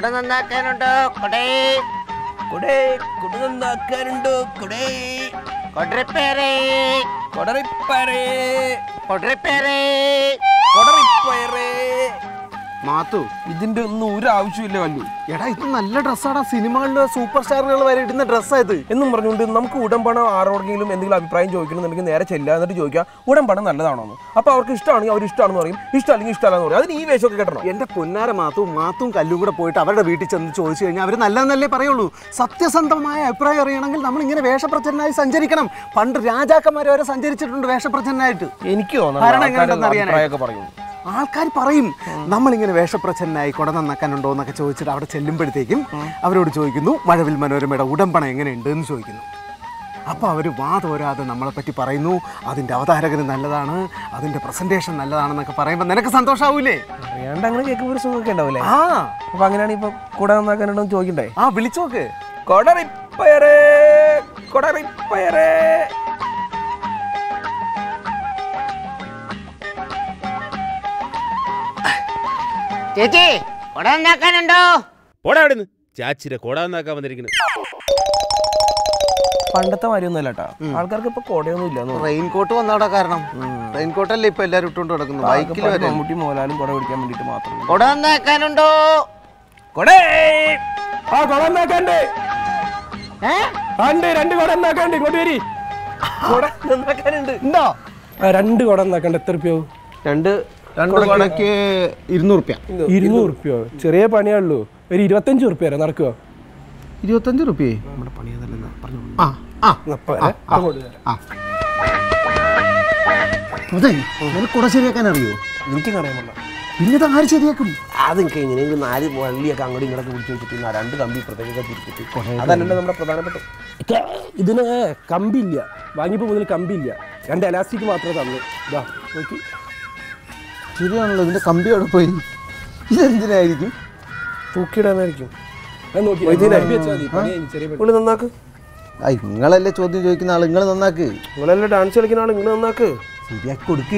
കൊട നന്നാക്കാനുണ്ടോ കൊടേ കുടേ കുട നന്നാക്കാനുണ്ടോ കുടേ കൊടറിപ്പേരേ കൊടറിപ്പയറേ കൊടറിപ്പേരേ കൊടറിപ്പയറേ മാത്തു ഇതിന്റെ ഒന്നും ഒരു ആവശ്യമില്ല വല്ലു എടാ ഇത് നല്ല ഡ്രസ്സാടാ സിനിമകളിലെ സൂപ്പർ സ്റ്റാറുകൾ വരെ ഇടുന്ന ഡ്രസ്സായത് എന്നും പറഞ്ഞുകൊണ്ട് നമുക്ക് ഉടമ്പണം ആരോടെങ്കിലും എന്തെങ്കിലും അഭിപ്രായം ചോദിക്കണമെന്നുണ്ടെങ്കിൽ നേരെ ചെല്ലുക എന്നിട്ട് ചോദിക്കുക ഉടമ്പണം നല്ലതാണോ എന്ന് അപ്പൊ അവർക്ക് ഇഷ്ടമാണെങ്കിൽ അവർ ഇഷ്ടമാണെന്ന് പറയും ഇഷ്ടമല്ലെങ്കിൽ ഇഷ്ടമല്ലെന്ന് പറയും അതിന് ഈ വേഷമൊക്കെ കേട്ടണം എന്റെ പൊന്നാര മാത്തും മാത്തും കല്ലും കൂടെ പോയിട്ട് അവരുടെ വീട്ടിൽ ചെന്ന് ചോദിച്ചു കഴിഞ്ഞാൽ അവർ നല്ലതെന്നല്ലേ പറയുള്ളൂ സത്യസന്ധമായ അഭിപ്രായം അറിയണമെങ്കിൽ നമ്മൾ ഇങ്ങനെ വേഷപ്രച്ഛനായി സഞ്ചരിക്കണം പണ്ട് രാജാക്കന്മാർ വരെ സഞ്ചരിച്ചിട്ടുണ്ട് വേഷപ്രച്ഛനായിട്ട് എനിക്ക് ഭരണം എങ്ങനെയുണ്ടെന്ന് അറിയാനായിട്ട്. അഭിപ്രായമൊക്കെ പറയും ആൾക്കാർ പറയും നമ്മളിങ്ങനെ വേഷപ്രച്ഛനായി കുട നന്നാക്കാനുണ്ടോ എന്നൊക്കെ ചോദിച്ചിട്ട് അവിടെ ചെല്ലുമ്പോഴത്തേക്കും അവരോട് ചോദിക്കുന്നു മഴവിൽ മനോരമയുടെ ഉടമ്പണം എങ്ങനെയുണ്ട് എന്ന് ചോദിക്കുന്നു അപ്പോൾ അവർ വാതോരാതെ നമ്മളെ പറ്റി പറയുന്നു അതിൻ്റെ അവതാരകന് നല്ലതാണ് അതിൻ്റെ പ്രസൻറ്റേഷൻ നല്ലതാണെന്നൊക്കെ പറയുമ്പോൾ നിനക്ക് സന്തോഷാവൂലേ അറിയാണ്ട് അങ്ങനെ കേൾക്കുമ്പോൾ ഒരു സുഖമൊക്കെ ഉണ്ടാവില്ലേ ആ അപ്പൊ അങ്ങനെയാണെങ്കിൽ ഇപ്പൊ കൂടെ നന്നാക്കാനുണ്ടോ എന്ന് ചോദിക്കണ്ടേ ആ വിളിച്ചോക്ക് കൊടറിപ്പയറേ കൊടറിപ്പയറേ ചേച്ചി കൊട നന്നാക്കാനുണ്ടോ പോടാ അവിടുന്ന് ചാച്ചിരെ കൊടാന്നാക്കാൻ വന്നിരിക്കുന്നു പണ്ടത്തെ മാതിരിയൊന്നുമല്ല കേട്ടോ ആൾക്കാർക്ക് ഇപ്പൊ കൊടയൊന്നും ഇല്ല റെയിൻകോട്ട് വന്നവിടെ കാരണം റെയിൻകോട്ടല്ലേ ഇപ്പൊ എല്ലാവരും ഇട്ടുകൊണ്ട് നടക്കുന്നത് ബൈക്കിൽ വരെ മമ്മൂട്ടി മോലാലും കൊട പിടിക്കാൻ വേണ്ടിട്ട് മാത്രം കൊട നന്നാക്കാനുണ്ടോ കൊടേ ആ കൊട നന്നാക്കണ്ട് ഏ രണ്ട് രണ്ട് കൊട നന്നാക്കണ്ട് ഇങ്ങോട്ട് വരി കൊട നന്നാക്കാനുണ്ട് ഉണ്ടോ രണ്ട് കുട നന്നാക്കണ്ട എത്ര റുപ്യാവും രണ്ട് രണ്ട് കണക്ക് ഇരുന്നൂറ് റുപ്യ ഇരുന്നൂറ് റുപ്യോ ചെറിയ പണിയുള്ളൂ ഒരു ഇരുപത്തഞ്ച് റുപ്യ വരെ നടക്കുവോ ഇരുപത്തഞ്ച് റുപ്യ ആ ആ ആ അതെ നിനക്ക് കുട ശരിയാക്കാൻ അറിയോ എനിക്ക് അറിയാൻ പറ്റില്ല പിന്നീട് ആര് ശരിയാക്കും അതൊക്കെ എങ്ങനെയെങ്കിലും നാല് വള്ളിയൊക്കെ അങ്ങോട്ടും ഇങ്ങോട്ടൊക്കെ പിടിച്ച് വെച്ചിട്ട് നാ രണ്ട് കമ്പി പ്രത്യേക തിരിച്ചിട്ട് അതല്ലല്ലോ നമ്മുടെ പ്രധാനപ്പെട്ട ഇതിന് കമ്പില്ല വാങ്ങിയപ്പോൾ മുതൽ കമ്പില്ല രണ്ട് എലാസ്റ്റിക് മാത്രമേ തന്നു ഇതാ നോക്കി ശരിയാണല്ലോ ഇതിന്റെ കമ്പി അവിടെ പോയി ഇതെന്തിനായിരിക്കും തൂക്കിയിടാനായിരിക്കും അത് നോക്കി കമ്പി വെച്ചാൽ മതി പണി കഴിഞ്ഞ് ചെറിയ പണി. നിങ്ങൾ നന്നാക്ക് ആ നിങ്ങളല്ലേ ചോദ്യം ചോദിക്കുന്ന ആൾ നിങ്ങൾ നന്നാക്ക് നിങ്ങളെല്ലാം ഡാൻസ് കളിക്കുന്ന ആൾ നിങ്ങൾ നന്നാക്ക് ശരിയാക്കി കൊടുക്ക്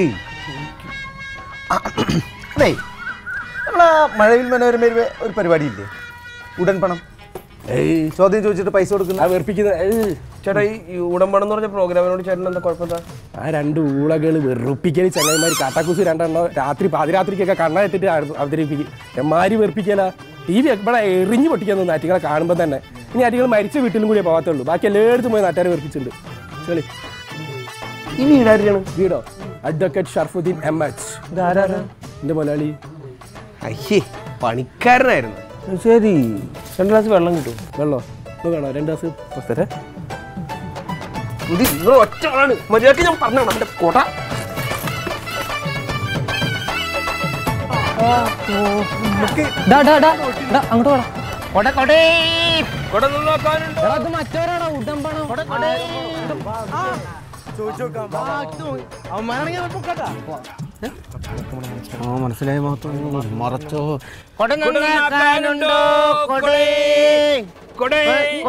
അതെ നമ്മളെ മഴവിൽ മനോരമയിൽ ഒരു പരിപാടിയില്ലേ ഉടൻ പണം ഏയ് ചോദ്യം ചോദിച്ചിട്ട് പൈസ കൊടുക്കുന്ന ആ വെറുപ്പിക്കുന്ന ഏയ്. ചേട്ടാ ഈ ഉടമ്പണം എന്ന് പറഞ്ഞ പ്രോഗ്രാമിനോട് ചേട്ടൻ എന്താ കുഴപ്പമെന്താ ആ രണ്ട് ഊളകൾ വെറുപ്പിക്കൽ ചങ്ങന്മാർ കാട്ടാക്കൂസ് രണ്ടെണ്ണം രാത്രി പാതിരാത്രിക്കൊക്കെ കണ്ണെത്തിട്ട് അവതരിപ്പിക്കും എമ്മാരി വെറുപ്പിക്കല ടി വി ഇവിടെ എറിഞ്ഞു പൊട്ടിക്കാൻ തോന്നുന്നു നാറ്റുകളെ കാണുമ്പോൾ തന്നെ ഇനി അടികൾ മരിച്ച വീട്ടിലും കൂടിയേ പോകത്തുള്ളൂ ബാക്കി എല്ലായിടത്തും പോയി നാട്ടുകാരെ വെറുപ്പിച്ചിട്ടുണ്ട് ചെളി ഈ വീടാരിയാണ് വീടോ അഡ്വക്കേറ്റ് ഷർഫുദ്ദീൻ എം എച്ച് ഇതാരാ എൻ്റെ മുതലാളി അയ്യേ പണിക്കാരനായിരുന്നു ശരി രണ്ട് ഗ്ലാസ് വെള്ളം കിട്ടും വെള്ളോ ഇത് വേണോ രണ്ട് ഗ്ലാസ് തരേ ഇത് നിങ്ങൾ ഒറ്റയാണ് മര്യാദക്ക് ഞാൻ പറഞ്ഞാണ് നമ്മുടെ കൊട കൊട കൊടേ കൊട നന്നാക്കാനുണ്ട് കൊട കൊടേ ആ മനസ്സിലായി മാത്രം മറച്ചോ കൊട നന്നാക്കാനുണ്ടോ കൊടേ കൊടേ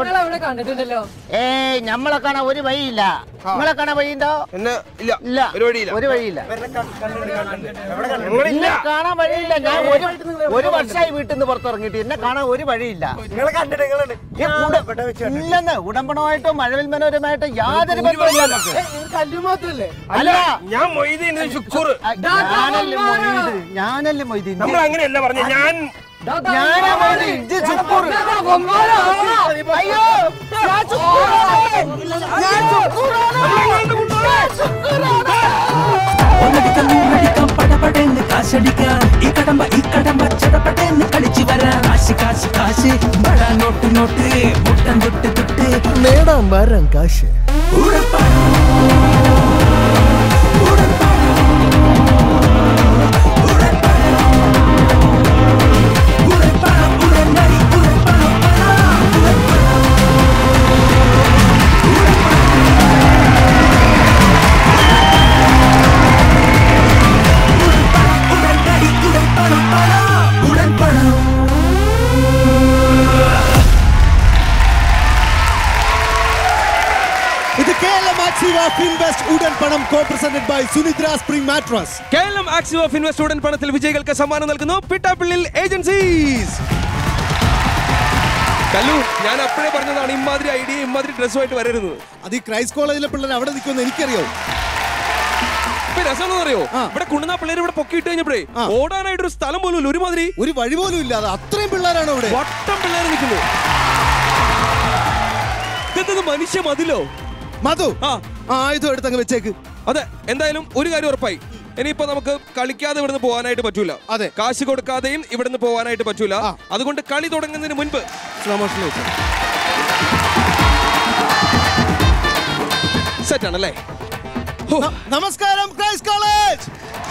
ഏയ് നമ്മളെ കാണാൻ ഒരു വഴിയില്ല നിങ്ങളെ കാണാൻ വഴിയുണ്ടോ എന്നെ ഇല്ല ഇല്ല ഒരു വഴിയില്ല ഒരു വഴിയില്ല ഞങ്ങളില്ല എന്നെ കാണാൻ വഴിയില്ല ഞാൻ ഒരു ഒരു വർഷമായി വീട്ടിൽ നിന്ന് പുറത്തിറങ്ങിയിട്ട് എന്നെ കാണാൻ ഒരു വഴിയില്ല ഈ ഉട- ഇല്ലെന്ന് ഉടമ്പണമായിട്ടോ മഴവിൽ മനോരമായിട്ടോ യാതൊരു ബന്ധവുമില്ല നമുക്ക്. അല്ല ഞാൻ മൊയ്തീൻ ശുക്കൂർ ഞാനല്ലേ മൊയ്ത് ഞാനല്ലേ മൊയ്തീൻ നമ്മൾ അങ്ങനെയല്ല പറഞ്ഞ ഞാൻ ഞാനാ മൊയ്തീൻ ഇജ്ജ് ചുക്കൂർ അയ്യോ ഞാൻ ചുക്കൂറാണ്. ഞാൻ ചുക്കൂറാണ്. ഞാൻ ചുക്കൂറാണ്. ഒന്നടിക്കാം നൂറടിക്കാം പടപടേന്ന് കാശടിക്കാം ഈ കടമ്പ ഈ കടമ്പ ചടപടേന്ന് കളിച്ചു വരാം കാശ് കാശ് കാശ് ബട നോട്ട് നോട്ട് മുട്ടം തൊട്ട് തൊട്ട് നേടാൻ വരാൻ കാശ് ഉടപ്പാടം ഉടപ്പാടം ഉടപ്പാടം ഉടപ്പാടം ഉടനടി ഉടപ്പാടം ഉടനടി ഉടപ്പാടം ഉടൻപണം ഇത് കേരളം ആക്സീവ ഫിൻവെസ്റ്റ് ഉടൻ പണം co presented by Sunidra spring mattress Kerala Axiva of invest ഉടൻ പണത്തിൽ വിജയികൾക്ക് സമ്മാനം നൽകുന്നു പിട്ടാപ്പിള്ളിൽ ഏജൻസീസ് കല്ലു ഞാൻ അപ്പോഴേ പറഞ്ഞതാണ് ഇമാതിരി ഐഡിയ ഇമാതിരി ഡ്രസ്സുമായിട്ട് വരരുത് അത് ഈ ക്രൈസ്റ്റ് കോളേജിലെ പിള്ളേർ അവിടെ നിൽക്കുമെന്ന് എനിക്കറിയോ ഇപ്പൊ രസമാണെന്ന് അറിയോ ആ. ഇവിടെ കുണ്ടുന്ന പിള്ളേർ ഇവിടെ പൊക്കിയിട്ട് കഴിഞ്ഞപ്പോഴേ ആ. ഓടാനായിട്ട് ഒരു സ്ഥലം പോലും ഇല്ല ഒരുമാതിരി ഒരു വഴി പോലും ഇല്ലാതെ അത്രയും പിള്ളേരാണ് ഇവിടെ വട്ടം പിള്ളേർ നിൽക്കുന്നു ഇതെന്തത് മനുഷ്യ മതിലോ മധു ആ ആ ആയുധം എടുത്തങ്ങ് വെച്ചേക്ക് അതെ എന്തായാലും ഒരു കാര്യം ഉറപ്പായി ഇനിയിപ്പോ നമുക്ക് കളിക്കാതെ ഇവിടുന്ന് പോകാനായിട്ട് പറ്റൂല അതെ. കാശ് കൊടുക്കാതെയും ഇവിടുന്ന് പോകാനായിട്ട് പറ്റൂല ആ. അതുകൊണ്ട് കളി തുടങ്ങുന്നതിന് മുൻപ് സ്ലോ മോഷനിൽ വെച്ചേ സെറ്റ് ആണല്ലേ ഹോ, ന- നമസ്കാരം ക്രൈസ്റ്റ് കോളേജ്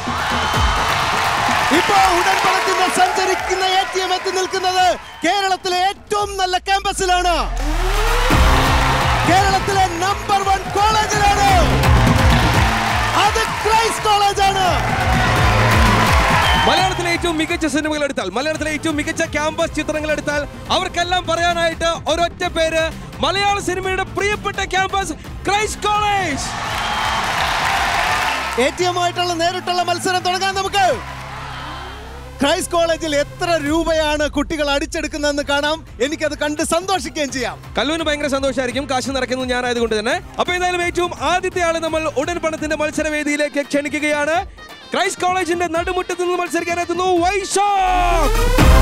ഇപ്പോ ഉടൻപടത്തിന്റെ സഞ്ചരിക്കുന്ന എ ടി എം എത്തി നിൽക്കുന്നത് കേരളത്തിലെ ഏറ്റവും നല്ല ക്യാമ്പസിലാണ് കേരളത്തിലെ നമ്പർ വൺ കോളേജിലാണ് അത് ക്രൈസ്റ്റ് കോളേജാണ് മലയാളത്തിലെ ഏറ്റവും മികച്ച സിനിമകൾ എടുത്താൽ മലയാളത്തിലെ ഏറ്റവും മികച്ച ക്യാമ്പസ് ചിത്രങ്ങൾ എടുത്താൽ അവർക്കെല്ലാം പറയാനായിട്ട് ഒരൊറ്റ പേര് മലയാള സിനിമയുടെ പ്രിയപ്പെട്ട campus Christ college A T എമ്മുമായിട്ടുള്ള നേരിട്ടുള്ള മത്സരം തുടങ്ങാൻ നമുക്ക് ക്രൈസ്റ്റ് കോളേജിൽ എത്ര രൂപയാണ് കുട്ടികൾ അടിച്ചെടുക്കുന്നതെന്ന് കാണാം എനിക്കത് കണ്ട് സന്തോഷിക്കുകയും ചെയ്യാം കല്ലുവിന് ഭയങ്കര സന്തോഷമായിരിക്കും കാശ് നിറയ്ക്കുന്നത് ഞാനായതുകൊണ്ട് തന്നെ അപ്പൊ എന്തായാലും ഏറ്റവും ആദ്യത്തെ ആള് നമ്മൾ ഉടൻ പണത്തിന്റെ മത്സരവേദിയിലേക്ക് ക്ഷണിക്കുകയാണ് ക്രൈസ്റ്റ് കോളേജിന്റെ നടുമുറ്റത്ത് നിന്ന് മത്സരിക്കാൻ എത്തുന്നു വൈശാഖ്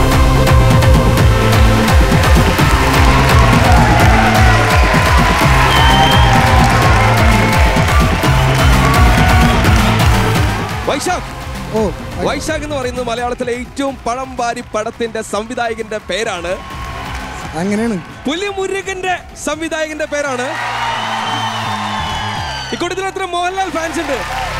വൈശാഖ് ഓ വൈശാഖ് എന്ന് പറയുന്നത് മലയാളത്തിലെ ഏറ്റവും പഴം വാരി പടത്തിന്റെ സംവിധായകന്റെ പേരാണ് അങ്ങനെയാണ് പുലിമുരുകന്റെ സംവിധായകന്റെ പേരാണ് ഇക്കൂട്ടത്തിൽ എത്ര മോഹൻലാൽ ഫാൻസ് ഉണ്ട്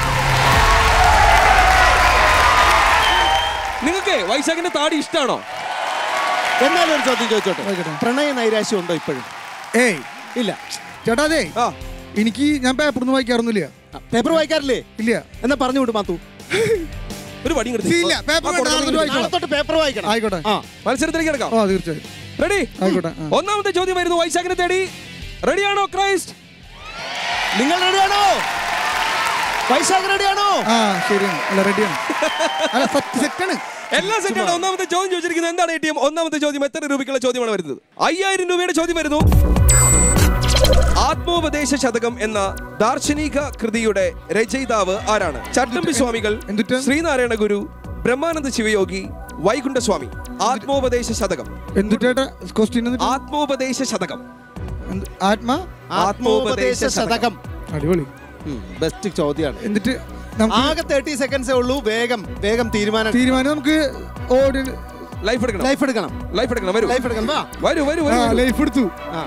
നിങ്ങൾക്ക് വൈശാഖിന്റെ താടി ഇഷ്ടമാണോ എന്നാലും ഒരു ചോദ്യം ചോദിച്ചോട്ടെ ചോദിക്കട്ടെ. പ്രണയ നൈരാശ്യം ഉണ്ടോ ഇപ്പോഴും ഏയ് ഇല്ല ചേട്ടാ അതെ ആ എനിക്ക് ഞാൻ പേപ്പറൊന്നും വായിക്കാറൊന്നുമില്ല പേപ്പർ വായിക്കാറില്ലേ ഇല്ല എന്നാ പറഞ്ഞു വിട്ടു മാത്തു ഒരു വടി ഇല്ല, paper വേണ്ട, നാളെ തൊട്ട് വായിക്കാം. നാളെ തൊട്ട് പേപ്പർ വായിക്കണം ആയിക്കോട്ടെ ആ മത്സരത്തിലേക്ക് കിടക്കാം ഓ തീർച്ചയായും റെഡി ആയിക്കോട്ടെ ആ. ഒന്നാമത്തെ ചോദ്യം വരുന്നു വൈശാഖിനെ തേടി റെഡിയാണോ ക്രൈസ്റ്റ് നിങ്ങൾ റെഡിയാണോ വൈശാഖ് റെഡിയാണോ ആ ശരിയാണ് അല്ല റെഡിയാണ് അല്ല സത്യ സെറ്റാണ് എല്ലാ സെറ്റാണ് ഒന്നാമത്തെ ചോദ്യം ചോദിച്ചിരിക്കുന്നത് എന്താണ് എ ടി എം ഒന്നാമത്തെ ചോദ്യം എത്ര രൂപയ്ക്കുള്ള ചോദ്യമാണ് വരുന്നത് അയ്യായിരം രൂപയുടെ ചോദ്യം വരുന്നു ആത്മോപദേശ ശതകം എന്ന ദാർശനിക കൃതിയുടെ രചയിതാവ് ആരാണ് ചട്ടമ്പി സ്വാമികൾ എന്തുട്ടാ? ശ്രീനാരായണ ഗുരു ബ്രഹ്മാനന്ദ ശിവയോഗി വൈകുണ്ഠസ്വാമി ആത്മോപദേശ ശതകം എന്തു ചേട്ടാ ക്വസ്റ്റ്യൻ ആത്മോപദേശ ശതകം ആത്മാ ആത്മോപദേശ ശതകം അടിപൊളി ബെസ്റ്റ് ചോദ്യമാണ് എന്നിട്ട് നമുക്ക് ആകെ തേർട്ടി സെക്കൻഡ്സേ ഉള്ളൂ വേഗം വേഗം തീരുമാനം തീരുമാനം നമുക്ക് ഓടി ലൈഫ് എടുക്കണം ലൈഫ് എടുക്കണം ലൈഫ് എടുക്കണം വരൂ ലൈഫ് എടുക്കണം വാ വരൂ വരൂ ആ വരൂ, വരൂ ലൈഫ് എടുത്തു ആ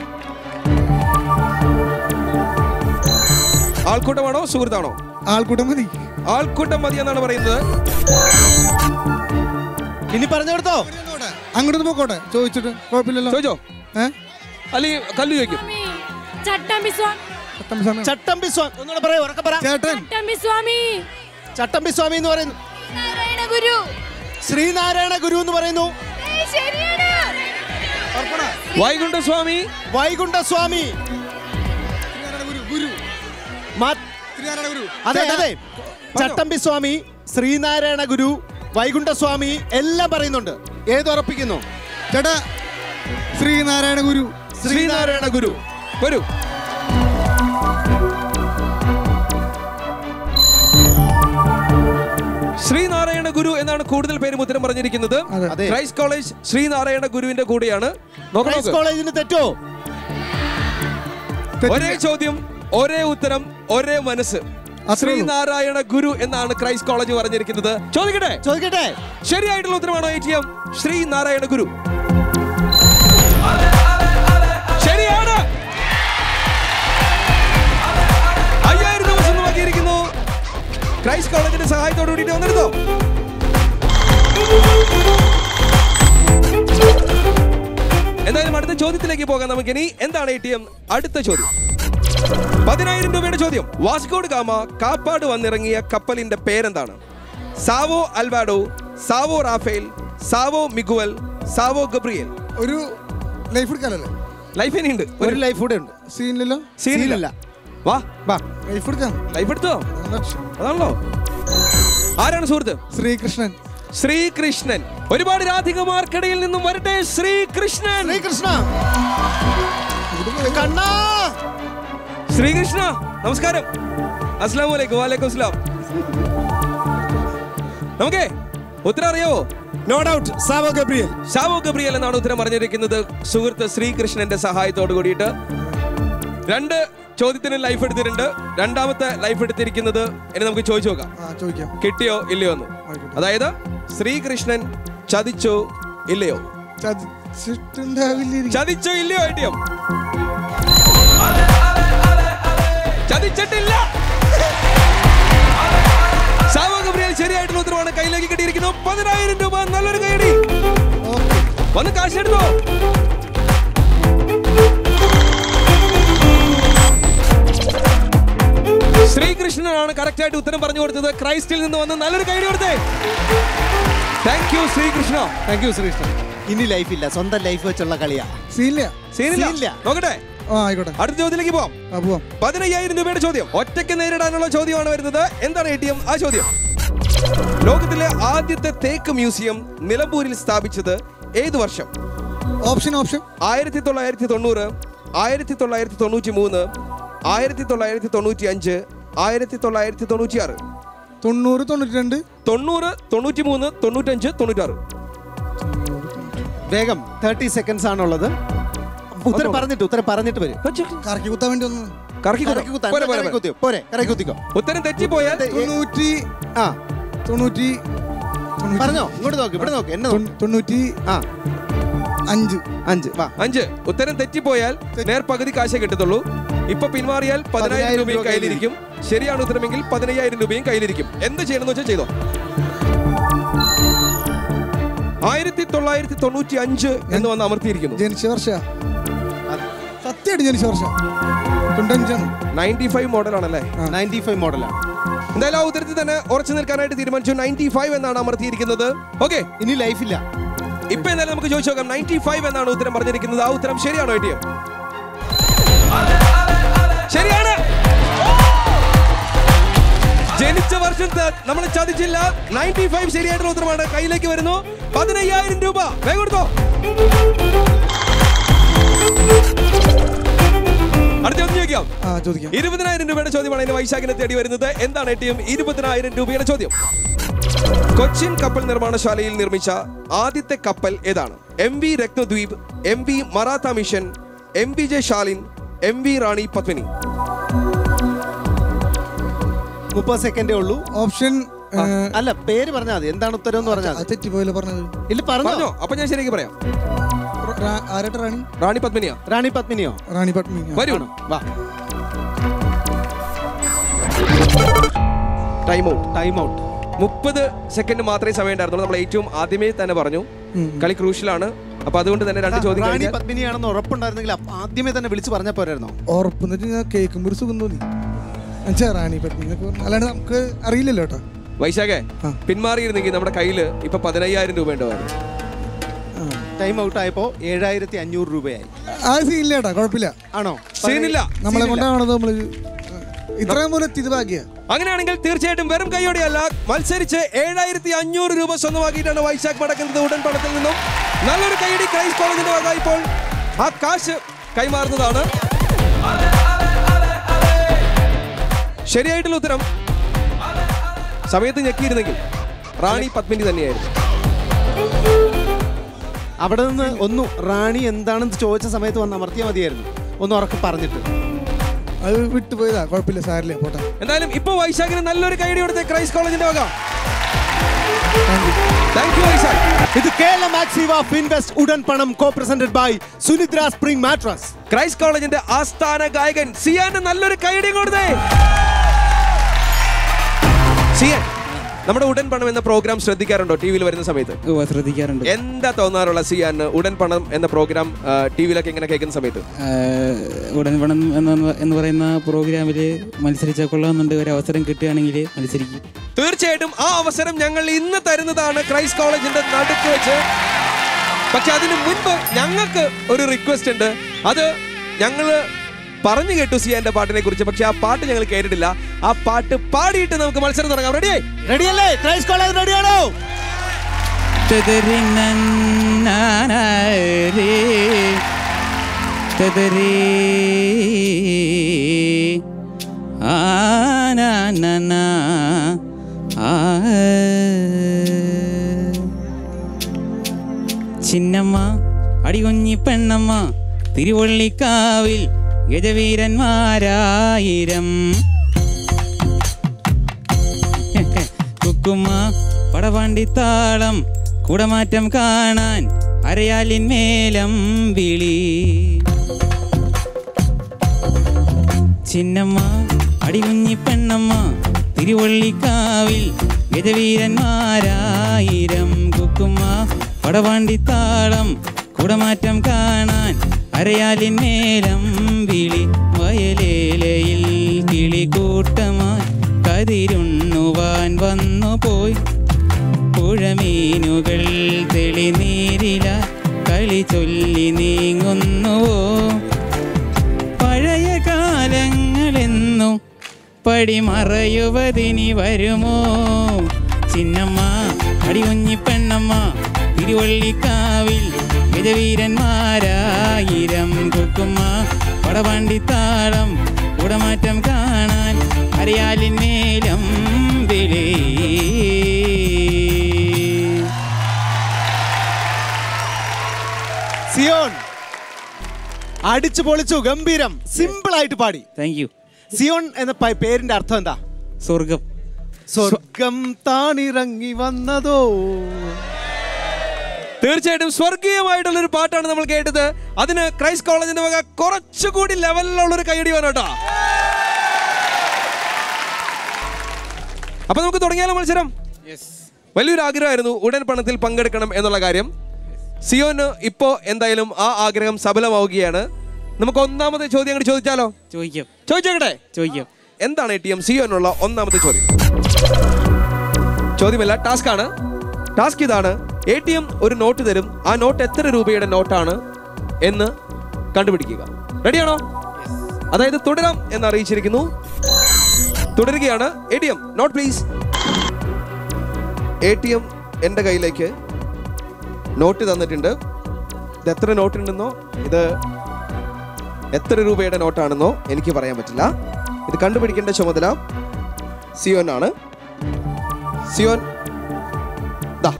ആൾക്കൂട്ടമാണോ സുഹൃത്താണോ ആൾക്കൂട്ടം മതി ആൾക്കൂട്ടം മതി എന്നാണ് പറയുന്നത് ഇനി പറഞ്ഞു കൊടുത്തോ അങ്ങോട്ട് പോക്കോട്ടെ ചോദിച്ചിട്ട് കുഴപ്പമില്ലല്ലോ ചോദിച്ചോ ഏഹ് അല്ലെങ്കിൽ കല്ലു ചോദിക്കും ചട്ടമ്പി സ്വാമി പത്താം സ്വാമി ചട്ടമ്പി സ്വാമി ഒന്നുകൂടെ പറയാ ഉറക്കെ പറ ചേട്ടൻ ചട്ടമ്പി സ്വാമി ചട്ടമ്പി സ്വാമി എന്ന് പറയുന്നു നാരായണ ഗുരു ശ്രീനാരായണ ഗുരു എന്ന് പറയുന്നു ഏയ് ശരിയാണ് വൈകുണ്ഠസ്വാമി വൈകുണ്ഠ സ്വാമി ഗുരു ഗുരു മാ- ശ്രീനാരായണ ഗുരു അതെ അതെ ചട്ടമ്പി സ്വാമി ശ്രീനാരായണ ഗുരു വൈകുണ്ഠ സ്വാമി എല്ലാം പറയുന്നുണ്ട് ഏത് ഉറപ്പിക്കുന്നു ചേട്ടാ ശ്രീനാരായണ ഗുരു ശ്രീനാരായണ ഗുരു വരൂ ശ്രീനാരായണ ഗുരു എന്നാണ് കൂടുതൽ പേരും ഉത്തരം പറഞ്ഞിരിക്കുന്നത് അതെ. അതെ. ക്രൈസ്റ്റ് കോളേജ് ശ്രീനാരായണ ഗുരുവിന്റെ കൂടെയാണ് നോക്ക് ക്രൈസ്റ്റ് നോക്ക്. കോളേജിന് തെറ്റോ ഒരേ ചോദ്യം ഒരേ ഉത്തരം ഒരേ മനസ്സ് അത്രേ ഉള്ളൂ. ശ്രീനാരായണ ഗുരു എന്നാണ് ക്രൈസ്റ്റ് കോളേജ് പറഞ്ഞിരിക്കുന്നത് ചോദിക്കട്ടെ ചോദിക്കട്ടെ ശരിയായിട്ടുള്ള ഉത്തരമാണോ എ ടി എം ശ്രീനാരായണ ഗുരു ശരിയാണ് അയ്യായിരം രൂപ സ്വന്തമാക്കിയിരിക്കുന്നു ക്രൈസ്റ്റ് കോളേജിന്റെ സഹായത്തോടു കൂടിയിട്ട് വന്നെടുത്തോ എന്തായാലും അടുത്ത ചോദ്യത്തിലേക്ക് പോകാം നമുക്കിനി എന്താണ് എ ടി എം അടുത്ത ചോദ്യം പതിനായിരം രൂപയുടെ ചോദ്യം വാസ്കോഡ് ഗാമ കാപ്പാട് വന്നിറങ്ങിയ കപ്പലിന്റെ പേരെന്താണ് Sao Alvado Sao Rafael Sao Miguel Sao Gabriel ഒരു ലൈഫ് എടുക്കാനല്ലേ ലൈഫ് ഇനിയുണ്ട് ഒരു ലൈഫ് കൂടെ ഉണ്ട് സീനിലല്ലോ സീനില്ല സീനില്ല. വാ വാ ലൈഫ് എടുക്കാം ലൈഫ് എടുത്തോ അതാണ് ലക്ഷ്യം. അതാണല്ലോ ആരാണ് സുഹൃത്ത് ശ്രീകൃഷ്ണൻ ശ്രീകൃഷ്ണൻ ഒരുപാട് രാധികമാർക്കിടയിൽ നിന്നും വരട്ടെ ശ്രീകൃഷ്ണൻ ശ്രീകൃഷ്ണ കണ്ണാ ശ്രീകൃഷ്ണ നമസ്കാരം അസ്ലാം വലൈക്കും വാലേക്കും അസ്ലാം നമുക്കേ ഉത്തരം അറിയാവോ no doubt Sao Gabriel Sao Gabriel എന്നാണ് ഉത്തരം പറഞ്ഞിരിക്കുന്നത് സുഹൃത്ത് ശ്രീകൃഷ്ണന്റെ സഹായത്തോട് കൂടിയിട്ട് രണ്ട് ചോദ്യത്തിന് ലൈഫ് എടുത്തിട്ടുണ്ട് രണ്ടാമത്തെ ലൈഫ് എടുത്തിരിക്കുന്നത് ഇനി നമുക്ക് ചോദിച്ചു നോക്കാം ആ ചോദിക്കാം കിട്ടിയോ ഇല്ലയോ എന്ന് അതായത് ശ്രീകൃഷ്ണൻ ചതിച്ചോ ഇല്ലയോ ചതിച്ചിട്ടുണ്ടാവില്ല ചതിച്ചോ ഇല്ലയോ ഐഡിയം ചതിച്ചിട്ടില്ല സാവോ ഗബ്രിയൽ ശരിയായിട്ടുള്ള ഉത്തരവാണ് കയ്യിലേക്ക് കിട്ടിയിരിക്കുന്നു പതിനായിരം രൂപ നല്ലൊരു കൈയടി വന്ന് കാശെടുത്തോ ശ്രീകൃഷ്ണനാണ് കറക്റ്റ് ആയിട്ട് ഉത്തരം പറഞ്ഞു കൊടുത്തത് ക്രൈസ്റ്റിൽ നിന്ന് വന്ന് നല്ലൊരു കൈയടി കൊടുത്തേ thank you Sreekrishna thank you Sreekrishna ഇനി ലൈഫ് ഇല്ല സ്വന്തം ലൈഫ് വെച്ചുള്ള കളിയാ സീനില്ല സീനില്ല സീനില്ല. നോക്കട്ടെ ആ ആയിക്കോട്ടെ അടുത്ത ചോദ്യത്തിലേക്ക് പോവാം ആ പോവാം പതിനയ്യായിരം രൂപയുടെ ചോദ്യം ഒറ്റയ്ക്ക് നേരിടാനുള്ള ചോദ്യമാണ് വരുന്നത് എന്താണ് എ ടി എം ആ ചോദ്യം ലോകത്തിലെ ആദ്യത്തെ തേക്ക് മ്യൂസിയം നിലമ്പൂരിൽ സ്ഥാപിച്ചത് ഏത് വർഷം ഓപ്ഷൻ ഓപ്ഷൻ ആയിരത്തി തൊള്ളായിരത്തി തൊണ്ണൂറ് ആയിരത്തി തൊള്ളായിരത്തി തൊണ്ണൂറ്റി മൂന്ന് ആയിരത്തി തൊള്ളായിരത്തി തൊണ്ണൂറ്റി അഞ്ച് ആയിരത്തി തൊള്ളായിരത്തി തൊണ്ണൂറ്റി ആറ് തൊണ്ണൂറ് തൊണ്ണൂറ്റി രണ്ട് തൊണ്ണൂറ് തൊണ്ണൂറ്റി മൂന്ന് തൊണ്ണൂറ്റഞ്ച് തൊണ്ണൂറ്റാറ് വേഗം തേർട്ടി സെക്കൻഡ്സ് ആണുള്ളത് ഉത്തരം പറഞ്ഞിട്ട് ഉത്തരം പറഞ്ഞിട്ട് വരും കറക്കി കുത്താൻ വേണ്ടി ഒന്ന് കറക്കി കറക്കി കുത്താൻ. പോരെ, പോരെ, കറക്കി പോരെ. കുത്തിയോ? പോരെ കറക്കി കുത്തിക്കോ ഉത്തരം തെറ്റിപ്പോയാൽ തൊണ്ണൂറ്റി ആ തൊണ്ണൂറ്റി തൊണ്ണൂറ്റി- പറഞ്ഞോ ഇങ്ങോട്ട് നോക്ക് ഇവിടെ നോക്ക് എന്നെ നോക്ക് തൊണ്ണൂ- തൊണ്ണൂറ്റി ആ അഞ്ച് അഞ്ച് വാ അഞ്ച് ഉത്തരം തെറ്റിപ്പോയാൽ നേർ പകുതി കാശേ കിട്ടത്തുള്ളൂ ഇപ്പൊ പിന്മാറിയാൽ പതിനായിരം പതിനായിരം രൂപയും രൂപ കയ്യിലിരിക്കും ശരിയാണ് ഉത്തരമെങ്കിൽ പതിനയ്യായിരം രൂപയും കയ്യിലിരിക്കും എന്ത് ചെയ്യണമെന്ന് വെച്ചാൽ ചെയ്തോ ആയിരത്തി തൊള്ളായിരത്തി തൊണ്ണൂറ്റി അഞ്ച് എന്ന് വന്ന് അമർത്തിയിരിക്കുന്നു ജനിച്ച വർഷ സത്യമായിട്ട് ജനിച്ച വർഷ തൊണ്ണൂറ്റഞ്ചാണ് നയൻറ്റി ഫൈവ് മോഡലാണല്ലേ നയൻറ്റി ഫൈവ് മോഡലാണ് എന്തായാലും ആ ഉത്തരത്തിൽ തന്നെ ഉറച്ചു നിൽക്കാനായിട്ട് തീരുമാനിച്ചു നയൻറ്റി ഫൈവ് എന്നാണ് അമർത്തിയിരിക്കുന്നത് ഓക്കെ ഇനി ലൈഫില്ല ഇപ്പൊ എന്തായാലും നമുക്ക് ചോദിച്ചു നോക്കാം നയൻറ്റി ഫൈവ് എന്നാണ് ഉത്തരം പറഞ്ഞിരിക്കുന്നത് ആ ഉത്തരം ശരിയാണോ ഐ ടി എം ശരിയാണ് ജനിച്ച വർഷം നമ്മൾ ചതിച്ചില്ല നയൻറ്റി ഫൈവ് ശരിയായിട്ടുള്ള ഉത്തരമാണ് കയ്യിലേക്ക് വരുന്നു പതിനയ്യായിരം രൂപ വേഗം കൊടുത്തോ അടുത്ത ചോദ്യം ചോദിക്കാം ആ ചോദിക്കാം ഇരുപതിനായിരം രൂപയുടെ ചോദ്യമാണ് ഇനി വൈശാഖിനെ തേടി വരുന്നത് എന്താണ് എട്ടിയും ഇരുപതിനായിരം രൂപയുടെ ചോദ്യം കൊച്ചിൻ കപ്പൽ നിർമ്മാണശാലയിൽ നിർമ്മിച്ച ആദ്യത്തെ കപ്പൽ ഏതാണ് M V Ratnadweep M V Maratha mission M V J ശാലിൻ എം വി റാണി പത്മിനി മുപ്പത് സെക്കൻഡേ ഉള്ളൂ ഓപ്ഷൻ ആ, അല്ല പേര് പറഞ്ഞാൽ മതി എന്താണ് ഉത്തരം എന്ന് പറഞ്ഞാൽ മതി. തെറ്റിപ്പോയല്ലോ പറഞ്ഞത് ഇല്ല പറഞ്ഞോ പറഞ്ഞോ അപ്പൊ ഞാൻ ശരിയാക്കി പറയാം റാ- ആരായിട്ട് റാണി റാണി പത്മിനിയാ റാണി പത്മിനിയോ റാണി പത്മിനി വരൂ വാ ടൈം ഔട്ട് ടൈം ഔട്ട് മുപ്പത് സെക്കൻഡ് മാത്രമേ സമയം ഉണ്ടായിരുന്നുള്ളൂ നമ്മൾ ഏറ്റവും ആദ്യമേ തന്നെ പറഞ്ഞു കളി ക്രൂഷ്യലാണ് അപ്പൊ അതുകൊണ്ട് തന്നെ രണ്ട് ചോദ്യം റാണി കഴിഞ്ഞാൽ പത്മിനിയാണെന്ന് ഉറപ്പുണ്ടായിരുന്നെങ്കിൽ അപ്പ- ആദ്യമേ തന്നെ വിളിച്ചു പറഞ്ഞ പോരായിരുന്നോ ഉറപ്പെന്ന് വെച്ചാൽ ഞാൻ കേൾക്കുമ്പോൾ ഒരു സുഖം തോന്നി എന്നുവെച്ചാ റാണി പത്മിനി എന്നൊക്കെ പറഞ്ഞു അല്ലാണ്ട് നമുക്ക് അറിയില്ലല്ലോ കേട്ടോ വൈശാഖേ ആ. പിന്മാറിയിരുന്നെങ്കിൽ നമ്മുടെ കയ്യിൽ ഇപ്പൊ പതിനയ്യായിരം രൂപ ഉണ്ടായിരുന്നു ടൈം ഔട്ട് ആയപ്പോ ഏഴായിരത്തി അഞ്ഞൂറ് രൂപയായി ആ സീനില്ല കേട്ടോ കുഴപ്പമില്ല ആണോ സീനില്ല നമ്മളെ കൊണ്ടാണത് നമ്മള് ഇത്രയും പോലെ എത്തിയത് ഭാഗ്യ അങ്ങനെയാണെങ്കിൽ തീർച്ചയായിട്ടും വെറും കൈയോടെയല്ല മത്സരിച്ച് ഏഴായിരത്തി അഞ്ഞൂറ് രൂപ സ്വന്തമാക്കിയിട്ടാണ് വൈശാഖ് മടക്കുന്നത് ഉടൻ പണത്തിൽ നിന്നും നല്ലൊരു കൈയടി ക്രൈസ്റ്റ് കോളേജിന്റെ വക ഇപ്പോൾ ആ കാശ് കൈമാറുന്നതാണ് ശരിയായിട്ടുള്ള ഉത്തരം സമയത്ത് ഞെക്കിയിരുന്നെങ്കിൽ റാണി പത്മിനി തന്നെയായിരുന്നു അവിടെ നിന്ന് ഒന്നു റാണി എന്താണെന്ന് ചോദിച്ച സമയത്ത് വന്ന് അമർത്തിയാൽ മതിയായിരുന്നു ഒന്ന് ഉറക്കെ പറഞ്ഞിട്ട് അത് വിട്ടുപോയതാ കുഴപ്പമില്ല സാരില്ല പോട്ടെ എന്തായാലും ഇപ്പൊ വൈശാഖിന് നല്ലൊരു കൈയടി കൊടുത്ത ക്രൈസ്റ്റ് കോളേജിന്റെ വക താങ്ക് യു വൈശാഖ് ഇത് കേരള മാക്സിവ ഫിൻവെസ്റ്റ് ഉടൻ പണം co presented by Sunidra spring mattress Christ കോളേജിന്റെ ആസ്ഥാന ഗായകൻ സിയാന് നല്ലൊരു കൈയടി കൊടുത്തേ സിയാൻ നമ്മുടെ ഉടൻ പണം എന്ന പ്രോഗ്രാം ശ്രദ്ധിക്കാറുണ്ടോ ടി വിയിൽ വരുന്ന സമയത്ത് ശ്രദ്ധിക്കാറുണ്ട് എന്താ തോന്നാറുള്ള സിയാൻ ഉടൻ പണം എന്ന പ്രോഗ്രാം ടി വിയിലൊക്കെ ഇങ്ങനെ കേൾക്കുന്ന സമയത്ത് ഉടൻ പണം എന്ന എന്ന് പറയുന്ന പ്രോഗ്രാമിൽ മത്സരിച്ചാൽ കൊള്ളാമെന്നുണ്ട് ഒരു അവസരം കിട്ടുകയാണെങ്കിൽ മത്സരിക്കും തീർച്ചയായിട്ടും ആ അവസരം ഞങ്ങൾ ഇന്ന് തരുന്നതാണ് ക്രൈസ്റ്റ് കോളേജിന്റെ നടുക്ക് വെച്ച് പക്ഷെ അതിന് മുൻപ് ഞങ്ങൾക്ക് ഒരു റിക്വസ്റ്റ് ഉണ്ട് അത് ഞങ്ങള് പറഞ്ഞു കേട്ടു സിയാന്റെ പാട്ടിനെ കുറിച്ച് പക്ഷെ ആ പാട്ട് ഞങ്ങൾ കേട്ടിട്ടില്ല ആ പാട്ട് പാടിയിട്ട് നമുക്ക് മത്സരം തുടങ്ങാം റെഡിയായി റെഡിയല്ലേ ക്രൈസ്റ്റ് കോളേജ് റെഡിയാണോ തെതറി നന്നാരേ തെതറി ആന ആ ചിന്നമ്മ അടികുഞ്ഞി പെണ്ണമ്മ തിരുവള്ളിക്കാവിൽ ഗജവീരന്മാരായിരം കുക്കുമ്മ പടവണ്ടിത്താളം കുടമാറ്റം കാണാൻ അരയാലിൻ മേലം വിളി ചിന്നമ്മ അടികുഞ്ഞി പെണ്ണമ്മ തിരുവള്ളിക്കാവിൽ ഗജവീരന്മാരായിരം കുക്കുമ്മ പടവണ്ടിത്താളം കുടമാറ്റം കാണാൻ അരയാലിൻ മേലം വിളി വയലേലയിൽ കിളിക്കൂട്ടമായി കതിരുണ്ണുവാൻ വന്നു പോയി പുഴമീനുകൾ തെളിനീരില കളി ചൊല്ലി നീങ്ങുന്നുവോ പഴയ കാലങ്ങളെന്നും പടിമറയുവതിനി വരുമോ ചിന്നമ്മ അടികുഞ്ഞി പെണ്ണമ്മ തിരുവള്ളിക്കാവിൽ ഗജവീരന്മാരായിരം കുക്കുമ്മ പടവണ്ടിത്താളം കുടമാറ്റം കാണാൻ അറിയാലിൻ മേലം വിളി സിയോൺ അടിച്ചു പൊളിച്ചു ഗംഭീരം സിമ്പിൾ ആയിട്ട് പാടി താങ്ക് യു സിയോൺ എന്ന പ- പേരിന്റെ അർത്ഥം എന്താ സ്വർഗം സ്വർഗം താണിറങ്ങി വന്നതോ തീർച്ചയായിട്ടും സ്വർഗീയമായിട്ടുള്ള ഒരു പാട്ടാണ് നമ്മൾ കേട്ടത് അതിന് ക്രൈസ്റ്റ് കോളേജിന്റെ വക കുറച്ചുകൂടി ലെവലിലുള്ള ഒരു കൈയടി വേണം കേട്ടോ അപ്പൊ നമുക്ക് തുടങ്ങിയാലോ മത്സരം വലിയൊരു ആഗ്രഹമായിരുന്നു ഉടൻ പണത്തിൽ പങ്കെടുക്കണം എന്നുള്ള കാര്യം സിയോന് ഇപ്പോ എന്തായാലും ആ ആഗ്രഹം സഫലമാവുകയാണ് നമുക്ക് ഒന്നാമത്തെ ചോദ്യം അങ്ങോട്ട് ചോദിച്ചാലോ ചോദിക്കാം ചോദിച്ചോക്കട്ടെ ചോദിക്കാം എന്താണ് എ ടി എം സിയോനുള്ള ഒന്നാമത്തെ ചോദ്യം ചോദ്യമല്ല ടാസ്ക് ആണ് ടാസ്ക് ഇതാണ് എ ടി എം ഒരു നോട്ട് തരും ആ നോട്ട് എത്ര രൂപയുടെ നോട്ടാണ് എന്ന് കണ്ടുപിടിക്കുക റെഡിയാണോ അതായത് തുടരാം എന്ന് അറിയിച്ചിരിക്കുന്നു തുടരുകയാണ് A T M note please A T M എൻ്റെ കയ്യിലേക്ക് നോട്ട് തന്നിട്ടുണ്ട് ഇത് എത്ര നോട്ട് ഉണ്ടെന്നോ ഇത് എത്ര രൂപയുടെ നോട്ടാണെന്നോ എനിക്ക് പറയാൻ പറ്റില്ല ഇത് കണ്ടുപിടിക്കേണ്ട ചുമതല സിയോൻ ആണ് സിയോൻ ദാ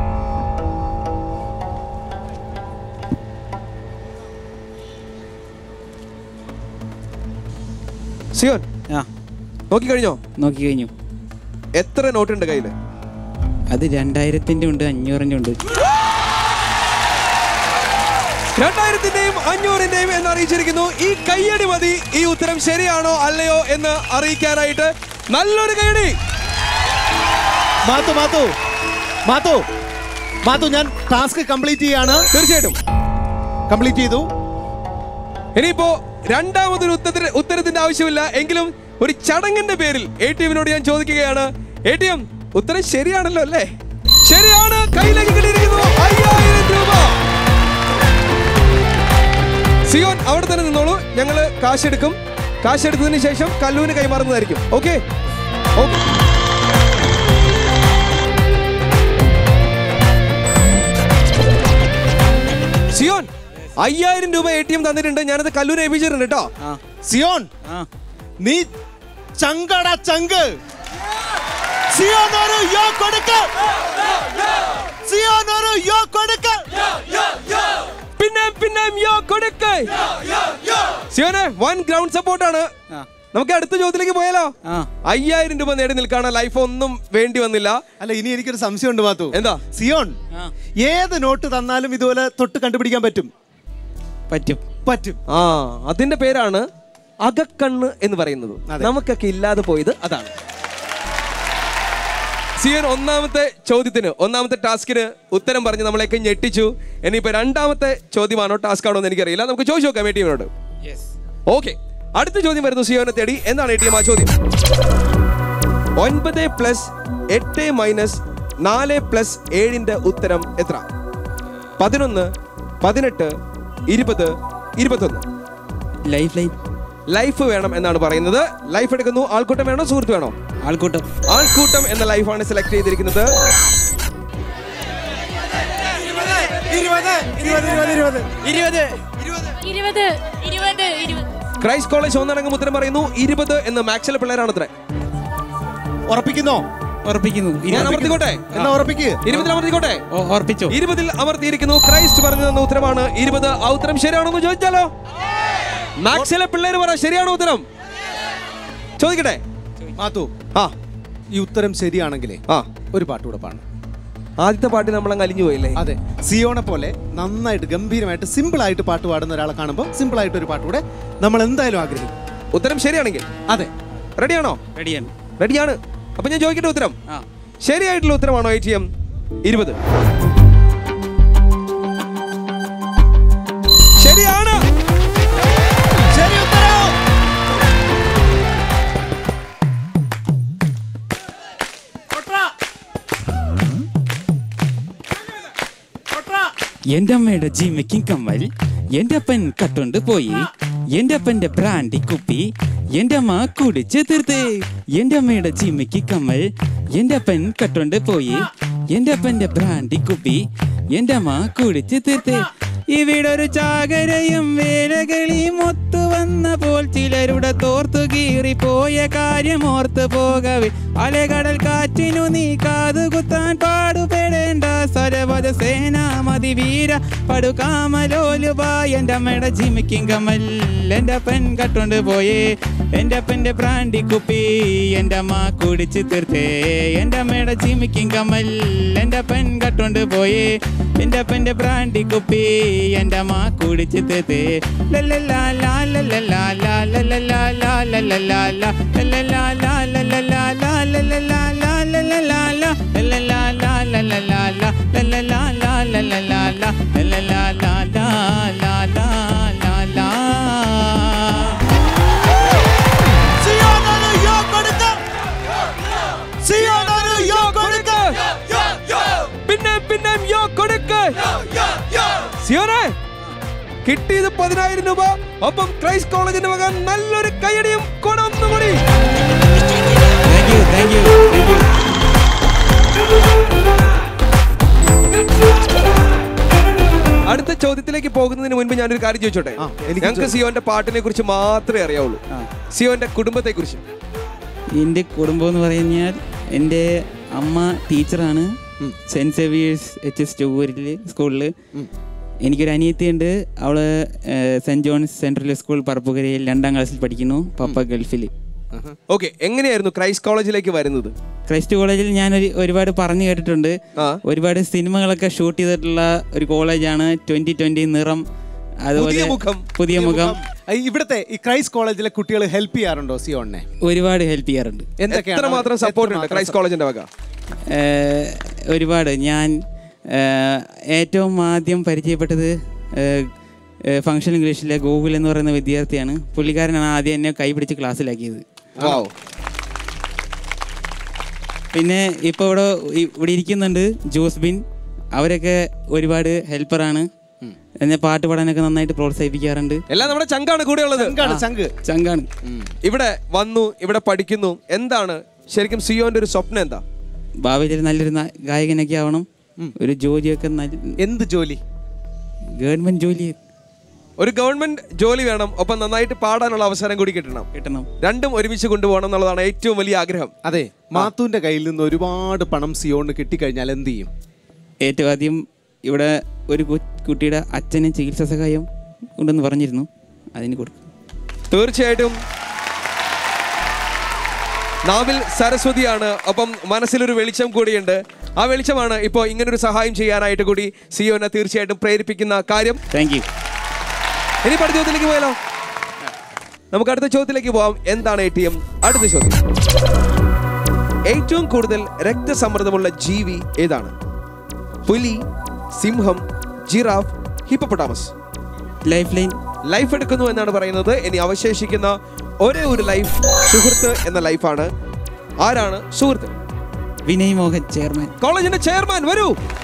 സിയോൻ ആ നോക്കിക്കഴിഞ്ഞോ നോക്കി കഴിഞ്ഞു എത്ര നോട്ടുണ്ട് കയ്യില് അത് രണ്ടായിരത്തിൻ്റെ ഉണ്ട് അഞ്ഞൂറിൻ്റെ ഉണ്ട് രണ്ടായിരത്തിന്റെയും അഞ്ഞൂറിന്റെയും എന്ന് അറിയിച്ചിരിക്കുന്നു ഈ കയ്യടി മതി ഈ ഉത്തരം ശരിയാണോ അല്ലയോ എന്ന് അറിയിക്കാനായിട്ട് നല്ലൊരു കയ്യടി മാത്തു മാത്തു മാത്തു മാത്തു ഞാൻ ടാസ്ക് കംപ്ലീറ്റ് ചെയ്യാണ് തീർച്ചയായിട്ടും കംപ്ലീറ്റ് ചെയ്തു ഇനിയിപ്പോ രണ്ടാമതൊരു ഉത്തരത്തിന് ഉത്തരത്തിന്റെ ആവശ്യമില്ല എങ്കിലും ഒരു ചടങ്ങിന്റെ പേരിൽ എ ടി എമ്മിനോട് ഞാൻ ചോദിക്കുകയാണ് എ ടി എം ഉത്തരം ശരിയാണല്ലോ അല്ലേ ശരിയാണ് കയ്യിലേക്ക് കിട്ടിയിരിക്കുന്നു അയ്യായിരം രൂപ സിയോൻ അവിടെ തന്നെ നിന്നോളൂ ഞങ്ങള് കാശെടുക്കും കാശെടുത്തതിന് ശേഷം കല്ലൂന് കൈമാറുന്നതായിരിക്കും ഓക്കെ ഓക്കെ സിയോൻ അയ്യായിരം രൂപ എ ടി എം തന്നിട്ടുണ്ട് ഞാനത് കല്ലൂര് ഏൽപ്പിച്ചിട്ടുണ്ട് കേട്ടോ സിയോൺ നീ ചങ്കട ചങ്ക് സിയോൺ ഒരു യോ കൊടുക്ക് സിയോൺ ഒരു യോ കൊടുക്ക് പിന്നെ പിന്നെ യോ കൊടുക്ക് സിയോനെ വൺ ഗ്രൗണ്ട് സപ്പോർട്ടാണ് നമുക്ക് അടുത്ത ചോദ്യത്തിലേക്ക് പോയാലോ അയ്യായിരം രൂപ നേടി നിൽക്കാണ് ലൈഫ് ഒന്നും വേണ്ടി വന്നില്ല അല്ല ഇനി എനിക്കൊരു സംശയമുണ്ട് മാത്തു എന്താ സിയോൺ ഏത് നോട്ട് തന്നാലും ഇതുപോലെ തൊട്ട് കണ്ടുപിടിക്കാൻ പറ്റും പറ്റും പറ്റും ആ അതിന്റെ പേരാണ് അകക്കണ്ണ് എന്ന് പറയുന്നത് നമുക്കൊക്കെ ഇല്ലാതെ പോയത് അതാണ് സിയൻ ഒന്നാമത്തെ ചോദ്യത്തിന് ഒന്നാമത്തെ ടാസ്കിന് ഉത്തരം പറഞ്ഞ് നമ്മളെയൊക്കെ ഞെട്ടിച്ചു ഇനിയിപ്പോ രണ്ടാമത്തെ ചോദ്യമാണോ ടാസ്ക് ആണോ എന്ന് എനിക്കറിയില്ല നമുക്ക് ചോദിച്ചു നോക്കാം എ ടി എമ്മിനോട് ഓക്കെ അടുത്ത ചോദ്യം വരുന്നു സിയോനെ തേടി എന്താണ് എ ടി എം ആ ചോദ്യം ഒൻപത് പ്ലസ് എട്ട് മൈനസ് നാല് പ്ലസ് ഏഴിന്റെ ഉത്തരം എത്ര പതിനൊന്ന് പതിനെട്ട് ഇരുപത് ഇരുപത്തൊന്ന് ലൈഫ് ലൈൻ ലൈഫ് വേണം എന്നാണ് പറയുന്നത് ലൈഫ് എടുക്കുന്നു ആൾക്കൂട്ടം വേണോ സുഹൃത്ത് വേണോ ആൾക്കൂട്ടം ആൾക്കൂട്ടം എന്ന ലൈഫാണ് സെലക്ട് ചെയ്തിരിക്കുന്നത് ഇരുപത് ഇരുപത് ഇരുപത് ഇരുപത് ഇരുപത് ഇരുപത് ഇരുപത് ക്രൈസ്റ്റ് കോളേജ് ഒന്നടങ്കം ഉത്തരം പറയുന്നു ഇരുപത് എന്ന് മാക്സിലെ പിള്ളേരാണ് അത്ര ഉറപ്പിക്കുന്നോ ഉറപ്പിക്കുന്നു ഞാൻ അമർത്തിക്കോട്ടെ എന്നാ ഉറപ്പിക്ക് ഇരുപതിൽ അമർത്തിക്കോട്ടെ ഉറപ്പിച്ചോ ഇരുപതിൽ അമർത്തിയിരിക്കുന്നു ക്രൈസ്റ്റ് പറഞ്ഞു തന്ന ഉത്തരമാണ് ഇരുപത് ആ ഉത്തരം ശരിയാണെന്ന് ചോദിച്ചാലോ മാക്സിലെ പിള്ളേര് പറ ശരിയാണോ ഉത്തരം ചോദിക്കട്ടെ മാത്തു ആ ഈ ഉത്തരം ശരിയാണെങ്കിലേ ആ ഒരു പാട്ട് കൂടെ പാടണം ആദ്യത്തെ പാട്ട് നമ്മൾ അങ്ങ് അലിഞ്ഞു പോയില്ലേ അതെ സിയോണെ പോലെ നന്നായിട്ട് ഗംഭീരമായിട്ട് സിമ്പിൾ ആയിട്ട് പാട്ട് പാടുന്ന ഒരാളെ കാണുമ്പോൾ സിമ്പിൾ ആയിട്ട് ഒരു പാട്ട് കൂടെ നമ്മൾ എന്തായാലും ആഗ്രഹിക്കും ഉത്തരം ശരിയാണെങ്കിൽ അതെ റെഡിയാണോ റെഡിയാണ് റെഡിയാണ് അപ്പൊ ഞാൻ ചോദിക്കട്ടെ ഉത്തരം ആ ശരിയായിട്ടുള്ള ഉത്തരമാണോ ഐ ടി എം ഇരുപത് ശരിയാണ് ശരി ഉത്തരം എന്റെ അമ്മയുടെ ജിമ്മയ്ക്കും കമ്മൽ എന്റെ അപ്പൻ കട്ടോണ്ട് പോയി എന്റെ അപ്പന്റെ ബ്രാൻഡി കുപ്പി എന്റെ അമ്മ കുടിച്ച് തീർത്ത് എന്റെ അമ്മയുടെ ജിമ്മയ്ക്ക് കമ്മൽ എന്റെ അപ്പൻ കട്ടോണ്ട് പോയി എന്റെ അപ്പന്റെ ബ്രാൻഡി കുപ്പി എന്റെ അമ്മ കുടിച്ച് തീർത്ത് ഇവിടെ ഒരു ചാകരയും വേലകളിയും ഒത്തു വന്നപ്പോൾ ചിലരുടെ തോർത്തു കീറി പോയ കാര്യം ഓർത്ത് പോകവേ അലകടൽ കാറ്റിനു നീ കാതുകുത്താൻ പാടുപെടേണ്ട സരവത സേനാമതി വീര പടുകാമലോലുബ എൻ്റെ അമ്മയുടെ ജിമിക്കും കമൽ എൻ്റെ അപ്പൻ കട്ടോണ്ട് പോയേ എൻ്റെ അപ്പൻ്റെ പ്രാണ്ടി കുപ്പി എൻ്റെ അമ്മ കുടിച്ച് തീർത്തേ എൻ്റെ അമ്മയുടെ ജിമിക്കും കമൽ എൻ്റെ അപ്പൻ കട്ടോണ്ട് പോയേ എൻ്റെ അപ്പൻ്റെ പ്രാണ്ടി കുപ്പി എൻ്റെ അമ്മ കുടിച്ച് തീർത്തേ ലല്ലലാ ലാ ലല്ലലാ ലാ ലല്ലലാ ലാ ലല്ലലാ ലാ ലല്ലലാ ലാ ലല്ലലാ ലാ ലല്ലലാ ലാ ലല്ലലാ ലാ ലല്ലലാ ലാ ലല്ലലാ ലാ ലല്ലലാ ലാ ലല്ലലാ ലാ ലല്ലലാ ലാ ലാ ലാ ലാ ലാ ലാ സിയോനൊരു യോ കൊടുക്ക് സിയോനൊരു യോ കൊടുക്ക് പിന്നെ പിന്നെ യോ കൊടുക്ക് സിയോനെ കിട്ടിയത് പതിനായിരം രൂപ ഒപ്പം ക്രൈസ്റ്റ് കോളേജിന്റെ വക നല്ലൊരു കൈയടിയും കൂടെ ഒന്നുകൂടി thank you thank you thank you അടുത്ത ചോദ്യത്തിലേക്ക് പോകുന്നതിന് മുൻപ് ഞാനൊരു കാര്യം ചോദിച്ചോട്ടെ ആ, എനിക്ക് ഞങ്ങൾക്ക് സിയോന്റെ പാട്ടിനെ കുറിച്ച് മാത്രമേ അറിയാവുള്ളൂ സിയോന്റെ കുടുംബത്തെ കുറിച്ച് എൻ്റെ കുടുംബം എന്ന് പറഞ്ഞാൽ എൻ്റെ അമ്മ ടീച്ചറാണ് സെൻറ്റ് സേവിയേഴ്സ് എച്ച് എസ് ചൊവ്വൂരിൽ സ്കൂളിൽ എനിക്കൊരു അനിയത്തിയുണ്ട് അവള് ഏഹ്, സെൻറ് ജോൺസ് സെൻട്രൽ സ്കൂൾ പറപ്പുകരയിൽ രണ്ടാം ക്ലാസ്സിൽ പഠിക്കുന്നു പപ്പ ഗൾഫിൽ ഓക്കെ എങ്ങനെയായിരുന്നു ക്രൈസ്റ്റ് കോളേജിലേക്ക് വരുന്നത് ക്രൈസ്റ്റ് കോളേജിൽ ഞാൻ ഒരു ഒരുപാട് പറഞ്ഞു കേട്ടിട്ടുണ്ട് ആ. ഒരുപാട് സിനിമകളൊക്കെ ഷൂട്ട് ചെയ്തിട്ടുള്ള ഒരു കോളേജാണ് ട്വന്റി ട്വന്റി നിറം പുതിയ മുഖം. പുതിയ മുഖം ഈ ഇവിടുത്തെ ഈ ക്രൈസ്റ്റ് കോളേജിലെ കുട്ടികൾ ഹെൽപ്പ് ചെയ്യാറുണ്ടോ സിയോണിനെ ഒരുപാട് ഹെൽപ്പ് ചെയ്യാറുണ്ട് എത്ര മാത്രം സപ്പോർട്ട് ഉണ്ട് ക്രൈസ്റ്റ് കോളേജിന്റെ വക ഏഹ് ഒരുപാട് ഞാൻ ഏഹ് ഏറ്റവും ആദ്യം പരിചയപ്പെട്ടത് ഫങ്ഷൻ ഇംഗ്ലീഷിലെ ഗൂഗിൾ എന്ന് പറയുന്ന വിദ്യാർത്ഥിയാണ് പുള്ളിക്കാരനാണ് ആദ്യം എന്നെ കൈപിടിച്ച് ക്ലാസ്സിലാക്കിയത് വാവ് പിന്നെ ഇപ്പോൾ ഇവിടെ ഇ- ഇവിടെ ഇരിക്കുന്നുണ്ട് ജോസ് ബിൻ അവരൊക്കെ ഒരുപാട് ഹെൽപ്പറാണ് എന്നെ പാട്ട് പാടാനൊക്കെ നന്നായിട്ട് പ്രോത്സാഹിപ്പിക്കാറുണ്ട് എല്ലാം നമ്മുടെ ചങ്കാണ് കൂടെ ഉള്ളത് ചങ്കാണ് ചങ്ക് ചങ്കാണ് ഇവിടെ വന്നു ഇവിടെ പഠിക്കുന്നു എന്താണ് ശരിക്കും സിയോന്റെ ഒരു സ്വപ്നം എന്താ ഭാവിയിൽ ഒരു നല്ലൊരു ന- ഗായകനൊക്കെ ആവണം ഒരു ജോലിയൊക്കെ നല്ല എന്ത് ജോലി ഗവൺമെന്റ് ജോലി ഒരു ഗവൺമെന്റ് ജോലി വേണം ഒപ്പം നന്നായിട്ട് പാടാനുള്ള അവസരം കൂടി കിട്ടണം കിട്ടണം രണ്ടും ഒരുമിച്ച് കൊണ്ടുപോകണം എന്നുള്ളതാണ് ഏറ്റവും വലിയ ആഗ്രഹം അതെ മാത്തുവിന്റെ കയ്യിൽ നിന്ന് ഒരുപാട് പണം സിയോണിന് കിട്ടിക്കഴിഞ്ഞാൽ എന്ത് ചെയ്യും ഏറ്റവും ആദ്യം ഇവിടെ ഒരു കു- കുട്ടിയുടെ അച്ഛന് ചികിത്സാ സഹായം ഉണ്ടെന്ന് പറഞ്ഞിരുന്നു അതിന് കൊടുക്കും തീർച്ചയായിട്ടും നാവിൽ സരസ്വതിയാണ് ഒപ്പം മനസ്സിലൊരു വെളിച്ചം കൂടിയുണ്ട് ആ വെളിച്ചമാണ് ഇപ്പോൾ ഇങ്ങനൊരു സഹായം ചെയ്യാനായിട്ട് കൂടി സിയോനെ തീർച്ചയായിട്ടും പ്രേരിപ്പിക്കുന്ന കാര്യം താങ്ക് യു ഇനി അടുത്ത ചോദ്യത്തിലേക്ക് പോയാലോ നമുക്ക് അടുത്ത ചോദ്യത്തിലേക്ക് പോവാം എന്താണ് എ ടി എം അടുത്ത ചോദ്യം ഏറ്റവും കൂടുതൽ രക്തസമ്മർദ്ദമുള്ള ജീവി ഏതാണ് പുലി സിംഹം giraffe hippopotamus life line life എടുക്കുന്നു എന്നാണ് പറയുന്നത് ഇനി അവശേഷിക്കുന്ന ഒരേ ഒരു ലൈഫ് സുഹൃത്ത് എന്ന ലൈഫാണ് ആരാണ് സുഹൃത്ത് വിനയ് മോഹൻ ചെയർമാൻ കോളേജിന്റെ ചെയർമാൻ വരൂ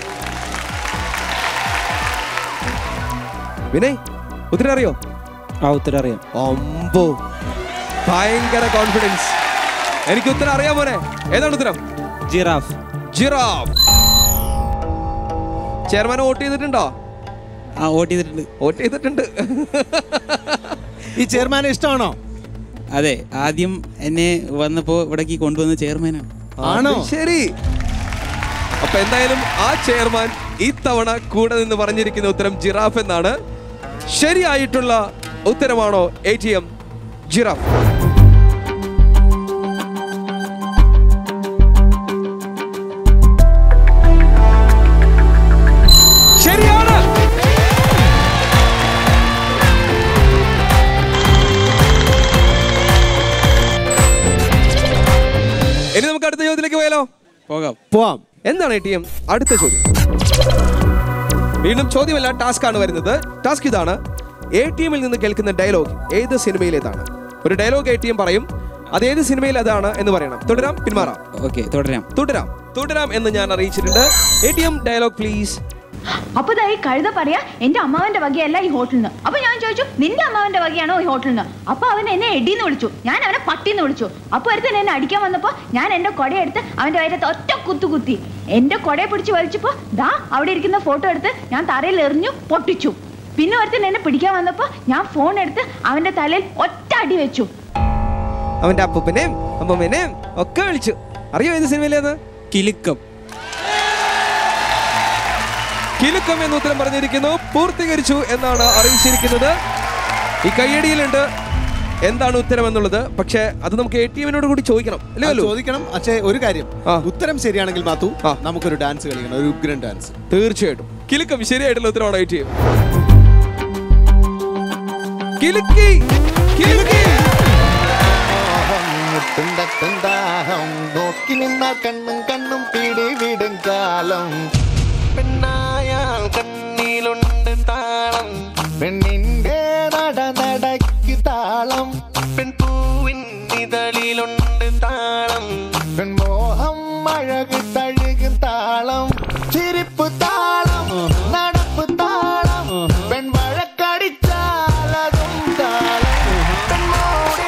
വിനയ് ഉത്തരം അറിയോ ആ ഉത്തരം അറിയാം അമ്പോ ഭയങ്കര കോൺഫിഡൻസ് എനിക്ക് ഉത്തരം അറിയാം മോനെ ഏതാണ് ഉത്തരം ജിറാഫ് ജിറാഫ് ചെയർമാൻ വോട്ട് ചെയ്തിട്ടുണ്ടോ ആ വോട്ട് ചെയ്തിട്ടുണ്ട് വോട്ട് ചെയ്തിട്ടുണ്ട് ഈ ചെയർമാനെ ഇഷ്ടമാണോ അതെ ആദ്യം എന്നെ വന്നപ്പോൾ ഇവിടേക്ക് കൊണ്ടുവന്ന ചെയർമാനാണ് ആണോ ശരി അപ്പൊ എന്തായാലും ആ ചെയർമാൻ ഇത്തവണ കൂടെ നിന്ന് പറഞ്ഞിരിക്കുന്ന ഉത്തരം ജിറാഫ് എന്നാണ് ശരിയായിട്ടുള്ള ഉത്തരമാണോ എ ടി എം ജിറാഫ് ശരിയാണ് ഇനി നമുക്ക് അടുത്ത ചോദ്യത്തിലേക്ക് പോയാലോ പോകാം പോവാം എന്താണ് എ ടി എം അടുത്ത ചോദ്യം വീണ്ടും ചോദ്യമല്ല ടാസ്ക് ആണ് വരുന്നത് ടാസ്ക് ഇതാണ് എ ടി എമ്മിൽ നിന്ന് കേൾക്കുന്ന ഡയലോഗ് ഏത് സിനിമയിലേതാണ് ഒരു ഡയലോഗ് എ ടി എം പറയും അത് ഏത് സിനിമയിൽ അതാണ് എന്ന് പറയണം തുടരാം പിന്മാറാം ഓക്കെ തുടരാം തുടരാം തുടരാം എന്ന് ഞാൻ അറിയിച്ചിട്ടുണ്ട് A T M dialogue please അപ്പൊ ദാ ഈ കഴുത പറയാ എന്റെ അമ്മാവന്റെ വകയല്ല ഈ ഹോട്ടലിൽ നിന്ന് അപ്പൊ ഞാൻ ചോദിച്ചു നിന്റെ അമ്മാവന്റെ വകയാണോ ഈ ഹോട്ടലിൽ നിന്ന് അപ്പൊ അവൻ എന്നെ എടിന്ന് വിളിച്ചു ഞാൻ അവനെ പട്ടിന്ന് വിളിച്ചു അപ്പൊ ഒരുത്തൻ എന്നെ അടിക്കാൻ വന്നപ്പോ ഞാൻ എന്റെ കൊടയെടുത്ത് അവന്റെ വയറ്റത്ത് ഒറ്റ കുത്തു കുത്തി എന്റെ കൊടയെ പിടിച്ച് വലിച്ചപ്പോ ദാ അവിടെ ഇരിക്കുന്ന ഫോട്ടോ എടുത്ത് ഞാൻ തറയിൽ എറിഞ്ഞു പൊട്ടിച്ചു പിന്നെ ഒരുത്തൻ എന്നെ പിടിക്കാൻ വന്നപ്പോ ഞാൻ ഫോൺ എടുത്ത് അവന്റെ തലയിൽ ഒറ്റ അടി വെച്ചു അവന്റെ അപ്പൂപ്പനെയും അമ്മമ്മേനെയും ഒക്കെ വിളിച്ചു അറിയോ ഏത് സിനിമയിലേത് കിലുക്കം കിലുക്കം എന്ന് ഉത്തരം പറഞ്ഞിരിക്കുന്നു പൂർത്തീകരിച്ചു എന്നാണ് അറിയിച്ചിരിക്കുന്നത് ഈ കയ്യടിയിലുണ്ട് എന്താണ് ഉത്തരം എന്നുള്ളത് പക്ഷേ അത് നമുക്ക് എ ടി എമ്മിനോട് കൂടി ചോദിക്കണം അല്ലേ ആ, വല്ലു? ചോദിക്കണം പക്ഷേ ഒരു കാര്യം ഉത്തരം ശരിയാണെങ്കിൽ മാത്തു നമുക്കൊരു ഡാൻസ് കളിക്കണം ഒരു ഉഗ്രൻ ഡാൻസ് തീർച്ചയായിട്ടും കിലുക്കം ശരിയായിട്ടുള്ള ഉത്തരവാണ് എ ടി എം കിലുക്കി കിലുക്കി മുട്ടുണ്ടത്തുണ്ടാഹം നോക്കി നിന്നാൽ കണ്ണും കണ്ണും പിടിവിടും കാലം പെണ്ണായാൽ കണ്ണിലുണ്ട് താളം പെണ്ണിന്റെ നട നടക്ക് താളം പെൺപൂവിൻ ഇതളിലുണ്ട് താളം പെൺമോഹം അഴക് തഴുകും താളം ചിരിപ്പ് താളം നടപ്പ് താളം പെൺവഴക്കടിച്ചാലതും താളം പെൺമോടി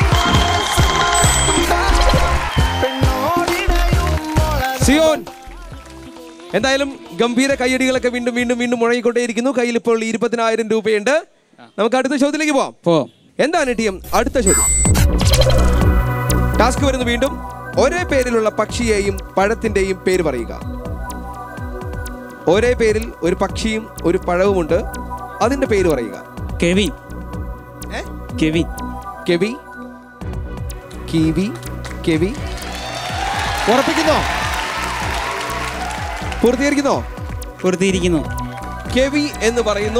സിയോൻ എന്തായാലും ഗംഭീര കയ്യടികളൊക്കെ വീണ്ടും വീണ്ടും വീണ്ടും മുഴങ്ങിക്കൊണ്ടേയിരിക്കുന്നു കയ്യിൽ ഇപ്പോൾ ഇരുപതിനായിരം രൂപയുണ്ട് നമുക്ക് അടുത്ത ചോദ്യത്തിലേക്ക് പോവാം പോവാം എന്താണ് ടി എം അടുത്ത ചോദ്യം ടാസ്ക് വരുന്നു വീണ്ടും ഒരേ പേരിലുള്ള പക്ഷിയെയും പഴത്തിന്റെയും പേര് പറയുക ഒരേ പേരിൽ ഒരു പക്ഷിയും ഒരു പഴവുമുണ്ട് അതിന്റെ പേര് പറയുക Kevin Kevin kiwi kiwi kiwi ഉറപ്പിക്കുന്നോ പൂർത്തീകരിക്കുന്നോ പൂർത്തീകരിക്കുന്നു കെവി എന്ന് പറയുന്നു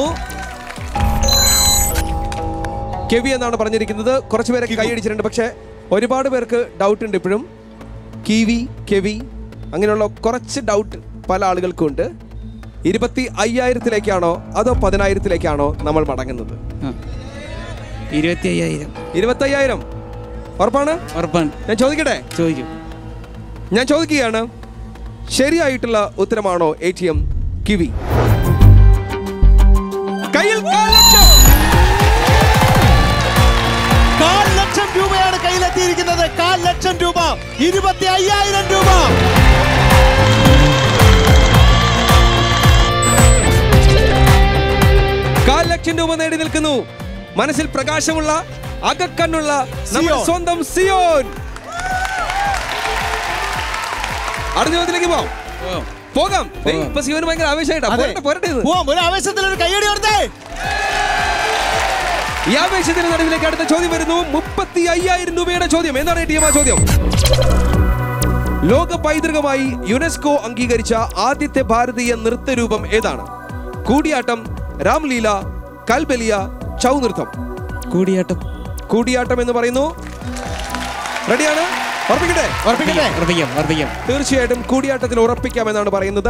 കെവി എന്നാണ് പറഞ്ഞിരിക്കുന്നത് കുറച്ച് പേരൊക്കെ കൈയടിച്ചിട്ടുണ്ട് പക്ഷേ ഒരുപാട് പേർക്ക് ഡൗട്ട് ഉണ്ട് ഇപ്പോഴും കിവി കെവി അങ്ങനെയുള്ള കുറച്ച് ഡൗട്ട് പല ആളുകൾക്കും ഉണ്ട് ഇരുപത്തി അയ്യായിരത്തിലേക്കാണോ അതോ പതിനായിരത്തിലേക്കാണോ നമ്മൾ മടങ്ങുന്നത് ഇരുപത്തി അയ്യായിരം ഇരുപത്തി അയ്യായിരം ഉറപ്പാണ് ഉറപ്പാണ് ഞാൻ ചോദിക്കട്ടെ ചോദിക്കും ഞാൻ ചോദിക്കുകയാണ് ശരിയായിട്ടുള്ള ഉത്തരമാണോ എ ടി എം കിവി കയ്യിൽ കാൽ ലക്ഷം. കാൽ ലക്ഷം രൂപയാണ് കയ്യിലെത്തിയിരിക്കുന്നത് കാൽ ലക്ഷം രൂപ ഇരുപത്തി അയ്യായിരം രൂപ കാൽ ലക്ഷം രൂപ നേടി നിൽക്കുന്നു മനസ്സിൽ പ്രകാശമുള്ള അകക്കണ്ണുള്ള നമ്മുടെ സിയോൻ. സ്വന്തം സിയോൻ അടുത്ത ചോദ്യത്തിലേക്ക് പോവാം പോകാം ദേ, ഇപ്പൊ സിയോന് ഭയങ്കര ആവേശമായിട്ടാ അതെ. പോരട്ടെ പോരട്ടെ ഇത്. പോവാം ഒരു ആവേശത്തിൽ ഒരു കയ്യടി കൊടുത്തേ ഈ ആവേശത്തിന് നടുവിലേക്ക് അടുത്ത ചോദ്യം വരുന്നു മുപ്പത്തി അയ്യായിരം രൂപയുടെ ചോദ്യം എന്താണ് ടീം ആ ചോദ്യം ലോക പൈതൃകമായി യുനെസ്കോ അംഗീകരിച്ച ആദ്യത്തെ ഭാരതീയ നൃത്തരൂപം ഏതാണ് കൂടിയാട്ടം രാംലീല കൽബലിയ ചൗ നൃത്തം കൂടിയാട്ടം കൂടിയാട്ടം എന്ന് പറയുന്നു റെഡിയാണ് ഉറപ്പിക്കട്ടെ ഉറപ്പിക്കട്ടെ ഉറപ്പിക്കാം ഉറപ്പിക്കാം തീർച്ചയായിട്ടും കൂടിയാട്ടത്തിന് ഉറപ്പിക്കാം എന്നാണ് പറയുന്നത്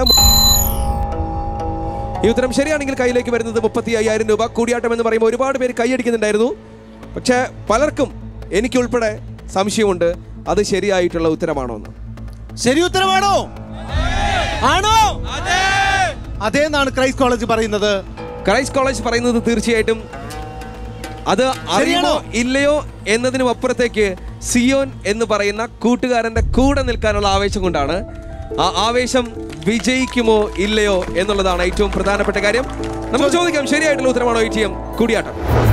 ഈ ഉത്തരം ശരിയാണെങ്കിൽ കയ്യിലേക്ക് വരുന്നത് മുപ്പത്തി അയ്യായിരം രൂപ കൂടിയാട്ടം എന്ന് പറയുമ്പോൾ ഒരുപാട് പേര് കൈയടിക്കുന്നുണ്ടായിരുന്നു പക്ഷേ പലർക്കും എനിക്കുൾപ്പെടെ സംശയമുണ്ട് അത് ശരിയായിട്ടുള്ള ഉത്തരമാണോ എന്ന് ശരി ഉത്തരമാണോ ആണോ അതേ എന്നാണ് ക്രൈസ്റ്റ് കോളേജ് പറയുന്നത് ക്രൈസ്റ്റ് കോളേജ് പറയുന്നത് തീർച്ചയായിട്ടും അത് അറിയണോ ശരിയാണോ? ഇല്ലയോ എന്നതിനും അപ്പുറത്തേക്ക് സിയോൻ എന്ന് പറയുന്ന കൂട്ടുകാരന്റെ കൂടെ നിൽക്കാനുള്ള ആവേശം കൊണ്ടാണ് ആ ആവേശം വിജയിക്കുമോ ഇല്ലയോ എന്നുള്ളതാണ് ഏറ്റവും പ്രധാനപ്പെട്ട കാര്യം നമുക്ക് ചോദിക്കാം ശരിയായിട്ടുള്ള ഉത്തരമാണോ എ ടി എം കൂടിയാട്ടം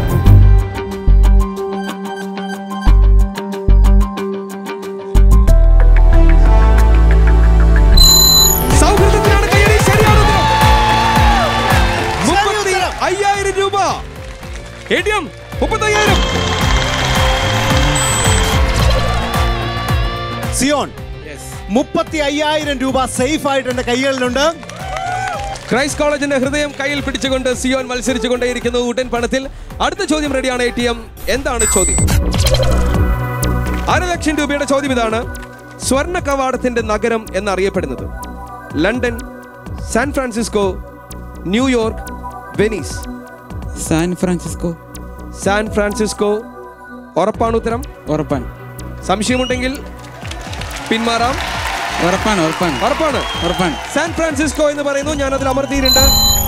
സൗഹൃദത്തിനാണ് കയ്യടി ശരിയാണ് ഉത്തരം. മുപ്പത്തി അയ്യായിരം രൂപ എ ടി എം മുപ്പത്തയ്യായിരം സിയോൺ മുപ്പത്തി അയ്യായിരം രൂപ സേഫ് ആയിട്ട് എന്റെ കൈകളിലുണ്ട് ക്രൈസ്റ്റ് കോളേജിന്റെ ഹൃദയം കയ്യിൽ പിടിച്ചുകൊണ്ട് സിയോൻ മത്സരിച്ചുകൊണ്ടേയിരിക്കുന്നു ഉടൻ പണത്തിൽ അടുത്ത ചോദ്യം റെഡിയാണ് എ ടി എം എന്താണ് ചോദ്യം അര ലക്ഷം രൂപയുടെ ചോദ്യം ഇതാണ് സ്വർണ്ണ കവാടത്തിന്റെ നഗരം എന്നറിയപ്പെടുന്നത് London San Francisco New York Venice San Francisco San Francisco ഉറപ്പാണ് ഉത്തരം ഉറപ്പാണ് സംശയമുണ്ടെങ്കിൽ പിന്മാറാം ഉറപ്പാണ് ഉറപ്പാണ് ഉറപ്പാണ് ഉറപ്പാണ് സാൻ ഫ്രാൻസിസ്കോ എന്ന് പറയുന്നു ഞാൻ അതിൽ അമർത്തിയിട്ടുണ്ട്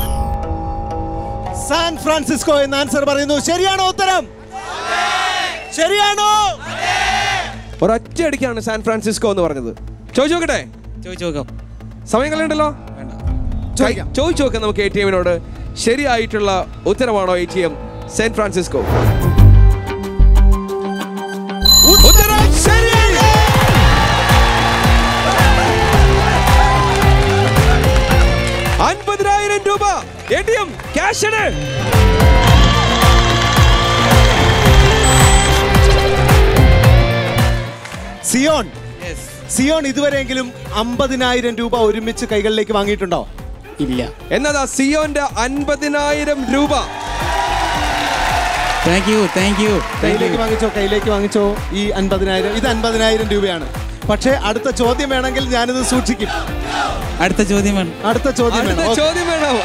സാൻ ഫ്രാൻസിസ്കോ എന്ന ആൻസർ പറയുന്നു ശരിയാണോ ഉത്തരം ശരിയാണോ ഒരൊറ്റയടിക്കാണ് സാൻ ഫ്രാൻസിസ്കോ എന്ന് പറഞ്ഞത് ചോദിച്ചു നോക്കട്ടെ ചോദിച്ചു നോക്കാം സമയം കളയണ്ടല്ലോ ചോദിക്കാം. ചോദിച്ചു നോക്കാം നമുക്ക് എ ടി എമ്മിനോട് ശരിയായിട്ടുള്ള ഉത്തരമാണോ A T M San Francisco ഉത്തരം ശരിയാണ് അൻപതിനായിരം രൂപ എ ടി എം ക്യാഷാണ് സിയോൺ സിയോൺ ഇതുവരെയെങ്കിലും അമ്പതിനായിരം രൂപ ഒരുമിച്ച് കൈകളിലേക്ക് വാങ്ങിയിട്ടുണ്ടോ ഇല്ല എന്നതാ സിയോന്റെ അൻപതിനായിരം രൂപ താങ്ക് യു താങ്ക് യു കയ്യിലേക്ക് വാങ്ങിച്ചോ കയ്യിലേക്ക് വാങ്ങിച്ചോ ഈ അൻപതിനായിരം ഇത് അൻപതിനായിരം രൂപയാണ് പക്ഷേ അടുത്ത ചോദ്യം വേണമെങ്കിൽ ഞാനിത് സൂക്ഷിക്കും അടുത്ത ചോദ്യമാണ് അടുത്ത ചോദ്യം അടുത്ത വേണം ഓക്കേ. ചോദ്യം വേണം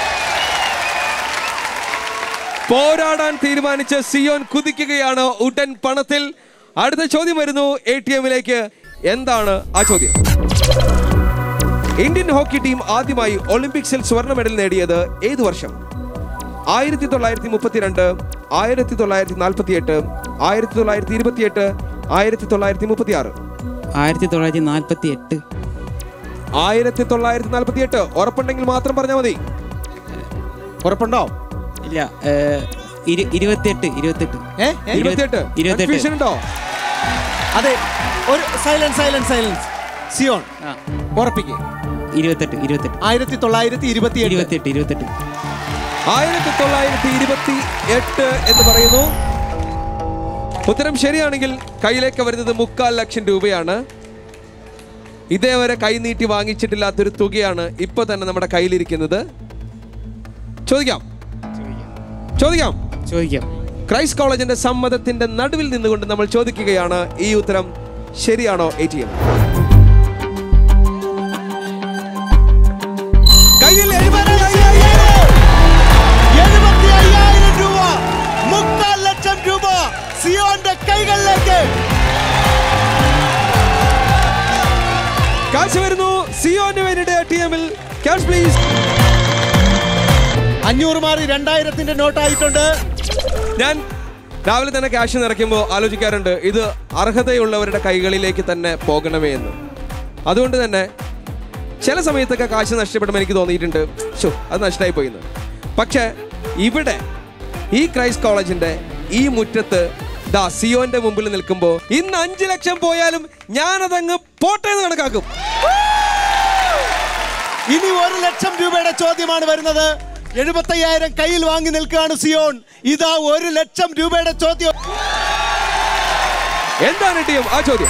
പോരാടാൻ തീരുമാനിച്ച സിയോൻ കുതിക്കുകയാണ് ഉടൻ പണത്തിൽ അടുത്ത ചോദ്യം വരുന്നു എ ടി എമ്മിലേക്ക് എന്താണ് ആ ചോദ്യം ഇന്ത്യൻ ഹോക്കി ടീം ആദ്യമായി ഒളിമ്പിക്സിൽ സ്വർണ്ണ മെഡൽ നേടിയത് ഏത് വർഷം ആയിരത്തി തൊള്ളായിരത്തി മുപ്പത്തിരണ്ട് ആയിരത്തി തൊള്ളായിരത്തി നാൽപ്പത്തി എട്ട് ആയിരത്തി തൊള്ളായിരത്തി ഇരുപത്തിയെട്ട് ആയിരത്തി തൊള്ളായിരത്തി മുപ്പത്തി ആറ് ആയിരത്തി തൊള്ളായിരത്തി നാൽപ്പത്തി എട്ട് ആയിരത്തി തൊള്ളായിരത്തി നാൽപ്പത്തി എട്ട് ഉറപ്പുണ്ടെങ്കിൽ മാത്രം പറഞ്ഞാൽ മതി ഉറപ്പുണ്ടോ ഇല്ല ഏഹ്, ഇരു- ഇരുപത്തിയെട്ട് ഇരുപത്തെട്ട് ഏ? ഏ? ഇരുപത്തിയെട്ട് ഇരുപത്തെട്ട്. Confusion ഉണ്ടോ അതെ ഒരു സൈലൻസ് സൈലൻസ് സൈലൻസ് സിയോൺ ആ. ഉറപ്പിക്കേ ഇരുപത്തെട്ട് ഇരുപത്തെട്ട് ആയിരത്തി തൊള്ളായിരത്തി ഇരുപത്തി ഇരുപത്തെട്ട് ഇരുപത്തെട്ട് ആയിരത്തി തൊള്ളായിരത്തി ഇരുപത്തി എട്ട് എന്ന് പറയുന്നു ഉത്തരം ശരിയാണെങ്കിൽ കയ്യിലേക്ക് വരുന്നത് മുക്കാൽ ലക്ഷം രൂപയാണ് ഇതേവരെ കൈനീട്ടി വാങ്ങിച്ചിട്ടില്ലാത്തൊരു തുകയാണ് ഇപ്പൊ തന്നെ നമ്മുടെ കയ്യിലിരിക്കുന്നത് ചോദിക്കാം ചോദിക്കാം ചോദിക്കാം ക്രൈസ്റ്റ് കോളേജിന്റെ സമ്മതത്തിന്റെ നടുവിൽ നിന്നുകൊണ്ട് നമ്മൾ ചോദിക്കുകയാണ് ഈ ഉത്തരം ശരിയാണോ എ ടി എം കയ്യിൽ എഴുപത്തി എഴുപത്തി അയ്യായിരം രൂപ മുക്കാൽ ലക്ഷം രൂപ സിയോന്റെ കൈകളിലേക്ക് കാശ് വരുന്നു സിയോന് വേണ്ടിയിട്ട് ടി എമ്മിൽ ക്യാഷ് പ്ലീസ് അഞ്ഞൂറ് മാറി രണ്ടായിരത്തിന്റെ നോട്ടായിട്ടുണ്ട് ഞാൻ രാവിലെ തന്നെ ക്യാഷ് നിറയ്ക്കുമ്പോൾ ആലോചിക്കാറുണ്ട് ഇത് അർഹതയുള്ളവരുടെ കൈകളിലേക്ക് തന്നെ പോകണമേ എന്ന് അതുകൊണ്ട് തന്നെ ചില സമയത്തൊക്കെ കാശ് നഷ്ടപ്പെടുമ്പോൾ എനിക്ക് തോന്നിയിട്ടുണ്ട് ഷോ അത് നഷ്ടമായി പോയിന്ന് പക്ഷേ ഇവിടെ ഈ ക്രൈസ്റ്റ് കോളേജിന്റെ ഈ മുറ്റത്ത് ദാ സിയോന്റെ മുമ്പിൽ നിൽക്കുമ്പോൾ ഇന്ന് അഞ്ചു ലക്ഷം പോയാലും ഞാനതങ്ങ് പോട്ടെ എന്ന് കണക്കാക്കും ഇനി ഒരു ലക്ഷം രൂപയുടെ ചോദ്യമാണ് വരുന്നത് എഴുപത്തയ്യായിരം കയ്യിൽ വാങ്ങി നിൽക്കുകയാണ് സിയോൺ ഇതാ ഒരു ലക്ഷം രൂപയുടെ ചോദ്യം എന്താണ് ടീം ആ ചോദ്യം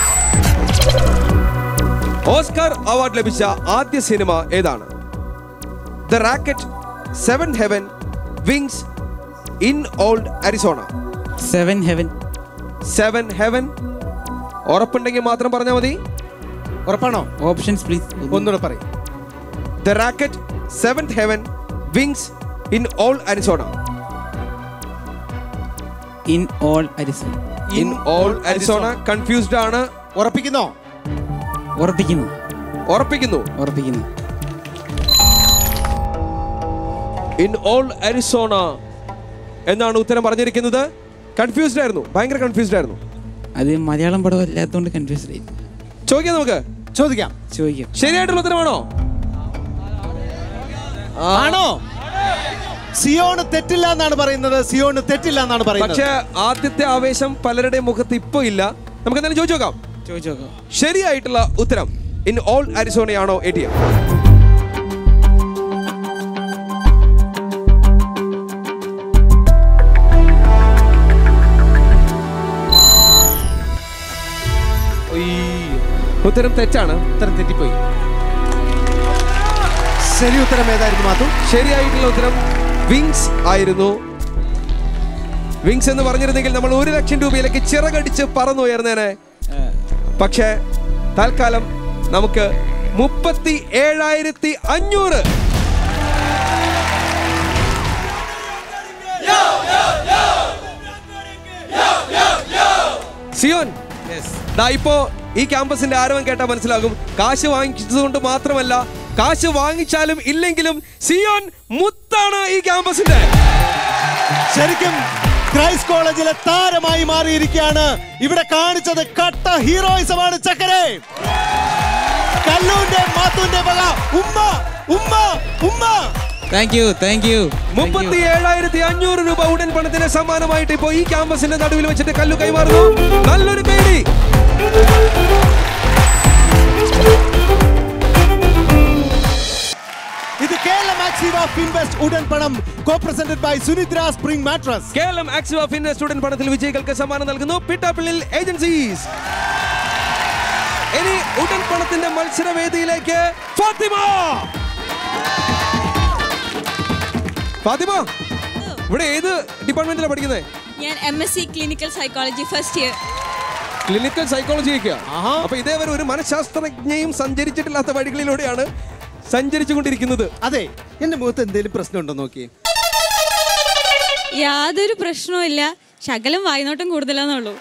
ഓസ്കാർ അവാർഡ് ലഭിച്ച ആദ്യ സിനിമ ഏതാണ് the racket seven heaven wings in old Arizona seven heaven seven heaven ഉറപ്പുണ്ടെങ്കിൽ മാത്രം പറഞ്ഞാൽ മതി ഉറപ്പാണോ ഓപ്ഷൻസ് പ്ലീസ് ഒന്നുകൂടെ പറയും the racket seven heaven wings in old Arizona in old Arizona in old Arizona confused ആണ് ഉറപ്പിക്കുന്നോ ഉറപ്പിക്കുന്നു ഉറപ്പിക്കുന്നു ഉറപ്പിക്കുന്നു ഇൻ ഓൾ അരിസോണ എന്നാണ് ഉത്തരം പറഞ്ഞിരിക്കുന്നത് കൺഫ്യൂസ്ഡ് ആയിരുന്നു ഭയങ്കര കൺഫ്യൂസ്ഡ് ആയിരുന്നു അത് മലയാളം പടം അല്ലാത്തതുകൊണ്ട് കൺഫ്യൂസ്ഡ് ആയി ചോദിക്കാം നമുക്ക് ചോദിക്കാം ചോദിക്കാം ശരിയായിട്ടുള്ള ഉത്തരമാണോ ആണോ സിയോണ് തെറ്റില്ല എന്നാണ് പറയുന്നത് സിയോണ് തെറ്റില്ല എന്നാണ് പറയുന്നത് പക്ഷേ ആദ്യത്തെ ആവേശം പലരുടെയും മുഖത്ത് ഇപ്പൊ ഇല്ല നമുക്ക് എന്തായാലും ചോദിച്ചു നോക്കാം ചോദിച്ചു നോക്കാം ശരിയായിട്ടുള്ള ഉത്തരം ഇൻ ഓൾ അരിസോണയാണോ എ ടി എം ഉത്തരം തെറ്റാണ് ഉത്തരം തെറ്റിപ്പോയി ശരി ഉത്തരം ഏതായിരുന്നു മാത്തു ശരിയായിട്ടുള്ള ഉത്തരം വിങ്സ് ആയിരുന്നു വിങ്സ് എന്ന് പറഞ്ഞിരുന്നെങ്കിൽ നമ്മൾ ഒരു ലക്ഷം രൂപയിലേക്ക് ചിറകടിച്ച് പറന്നുയർന്നേനെ പക്ഷേ തൽക്കാലം നമുക്ക് മുപ്പത്തി ഏഴായിരത്തി അഞ്ഞൂറ് സിയോൻ ദാ ഇപ്പോ ഈ ക്യാമ്പസിന്റെ ആരവം കേട്ടാൽ മനസ്സിലാകും കാശ് വാങ്ങിച്ചതുകൊണ്ട് മാത്രമല്ല കാശ് വാങ്ങിച്ചാലും ഇല്ലെങ്കിലും സിയോൻ മുത്താണ് ഈ ക്യാമ്പസിന്റെ ശരിക്കും ക്രൈസ്റ്റ് കോളേജിലെ താരമായി മാറിയിരിക്കുകയാണ് ഇവിടെ കാണിച്ചത് കട്ട ഹീറോയിസമാണ് ചക്കരെ കല്ലൂന്റെ മാത്തുന്റെ വക ഉമ്മ ഉമ്മ ഉമ്മ താങ്ക് യു താങ്ക് യു മുപ്പത്തി ഏഴായിരത്തി അഞ്ഞൂറ് രൂപ ഉടൻ പണത്തിന് സമ്മാനമായിട്ട് ഇപ്പോ ഈ ക്യാമ്പസിന്റെ നടുവിൽ വെച്ചിട്ട് കല്ലു കൈമാറുന്നു നല്ലൊരു കൈഡി ഇത് കേരള മാക്സിവ ഫിൻവെസ്റ്റ് ഉടൻ പണം co presented by Sunidra spring mattress Keralam Axiva fitness student പണത്തിൽ വിജയികൾക്ക് സമ്മാനം നൽകുന്നു പിട്ടാപ്പിള്ളിൽ ഏജൻസീസ് ഇനി ഉടൻ പണത്തിന്റെ മത്സരവേദിയിലേക്ക് ഫാത്തിമ ഫാത്തിമ ഇവിടെ ഏത് ഡിപ്പാർട്ട്മെന്റിലാണ് പഠിക്കുന്നത് ഞാൻ M S C clinical psychology first year clinical psychology അപ്പൊ ഇതേവരെ ഒരു മനഃശാസ്ത്രജ്ഞയും സഞ്ചരിച്ചിട്ടില്ലാത്ത വഴികളിലൂടെയാണ് സഞ്ചരിച്ചുകൊണ്ടിരിക്കുന്നത് അതെ എന്റെ മുഖത്ത് എന്തെങ്കിലും പ്രശ്നമുണ്ടോ നോക്കി യാതൊരു പ്രശ്നവും ഇല്ല ശകലം വായ്നോട്ടം കൂടുതലാന്നുള്ളൂ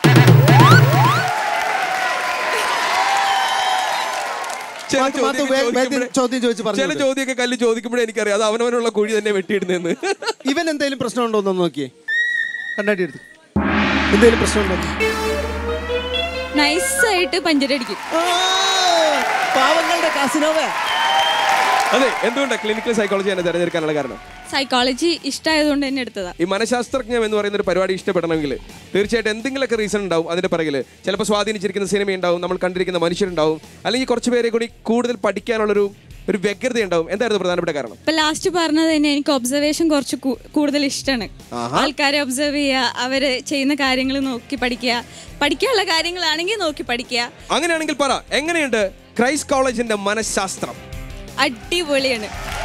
ചില മാത്തു, മാത്തു, ചോദ്യമൊക്കെ വേ- വേഗം ചോദിക്കുമ്പോഴേ- ചോദ്യം ചോദിച്ച് പറഞ്ഞു ചില വിട്. ചോദ്യമൊക്കെ കല്ല് ചോദിക്കുമ്പോഴേ എനിക്കറിയാം അത് അവനവനുള്ള കുഴി തന്നെ വെട്ടിയിടുന്നെന്ന് ഇവൻ എന്തെങ്കിലും പ്രശ്നമുണ്ടോ എന്ന് നോക്കിയേ കണ്ണാടി എടുത്ത് എന്തെങ്കിലും പ്രശ്നമുണ്ടോ നൈസായിട്ട് പഞ്ചരടിക്കും പാവങ്ങളുടെ കാസിനോവേ അതെ എന്തുകൊണ്ടാണ് ക്ലിനിക്കൽ സൈക്കോളജി എന്നെ തിരഞ്ഞെടുക്കാനുള്ള കാരണം സൈക്കോളജി ഇഷ്ടമായതുകൊണ്ട് തന്നെ എടുത്തതാ ഈ മനഃശാസ്ത്രജ്ഞം എന്ന് പറയുന്ന ഒരു പരിപാടി ഇഷ്ടപ്പെടണമെങ്കിൽ തീർച്ചയായിട്ടും എന്തെങ്കിലുമൊക്കെ റീസൺ ഉണ്ടാവും അതിന്റെ പിറകിൽ ചിലപ്പോൾ സ്വാധീനിച്ചിരിക്കുന്ന സിനിമ ഉണ്ടാവും നമ്മൾ കണ്ടിരിക്കുന്ന മനുഷ്യരുണ്ടാവും അല്ലെങ്കിൽ കുറച്ച് പേരെ കൂടി കൂടുതൽ പഠിക്കാനുള്ളൊരു ഒരു വ്യഗ്രത ഉണ്ടാവും എന്തായിരുന്നു പ്രധാനപ്പെട്ട കാരണം ഇപ്പൊ ലാസ്റ്റ് പറഞ്ഞത് തന്നെ എനിക്ക് ഒബ്സർവേഷൻ കുറച്ച് കൂ- കൂടുതൽ ഇഷ്ടമാണ് ആൾക്കാരെ ഒബ്സർവ് ചെയ്യുക അവര് ചെയ്യുന്ന കാര്യങ്ങൾ നോക്കി പഠിക്കുക പഠിക്കാനുള്ള കാര്യങ്ങളാണെങ്കിൽ നോക്കി പഠിക്കുക അങ്ങനെയാണെങ്കിൽ പറ എങ്ങനെയുണ്ട് ക്രൈസ്റ്റ് കോളേജിന്റെ മനഃശാസ്ത്രം അടിപൊളിയാണ്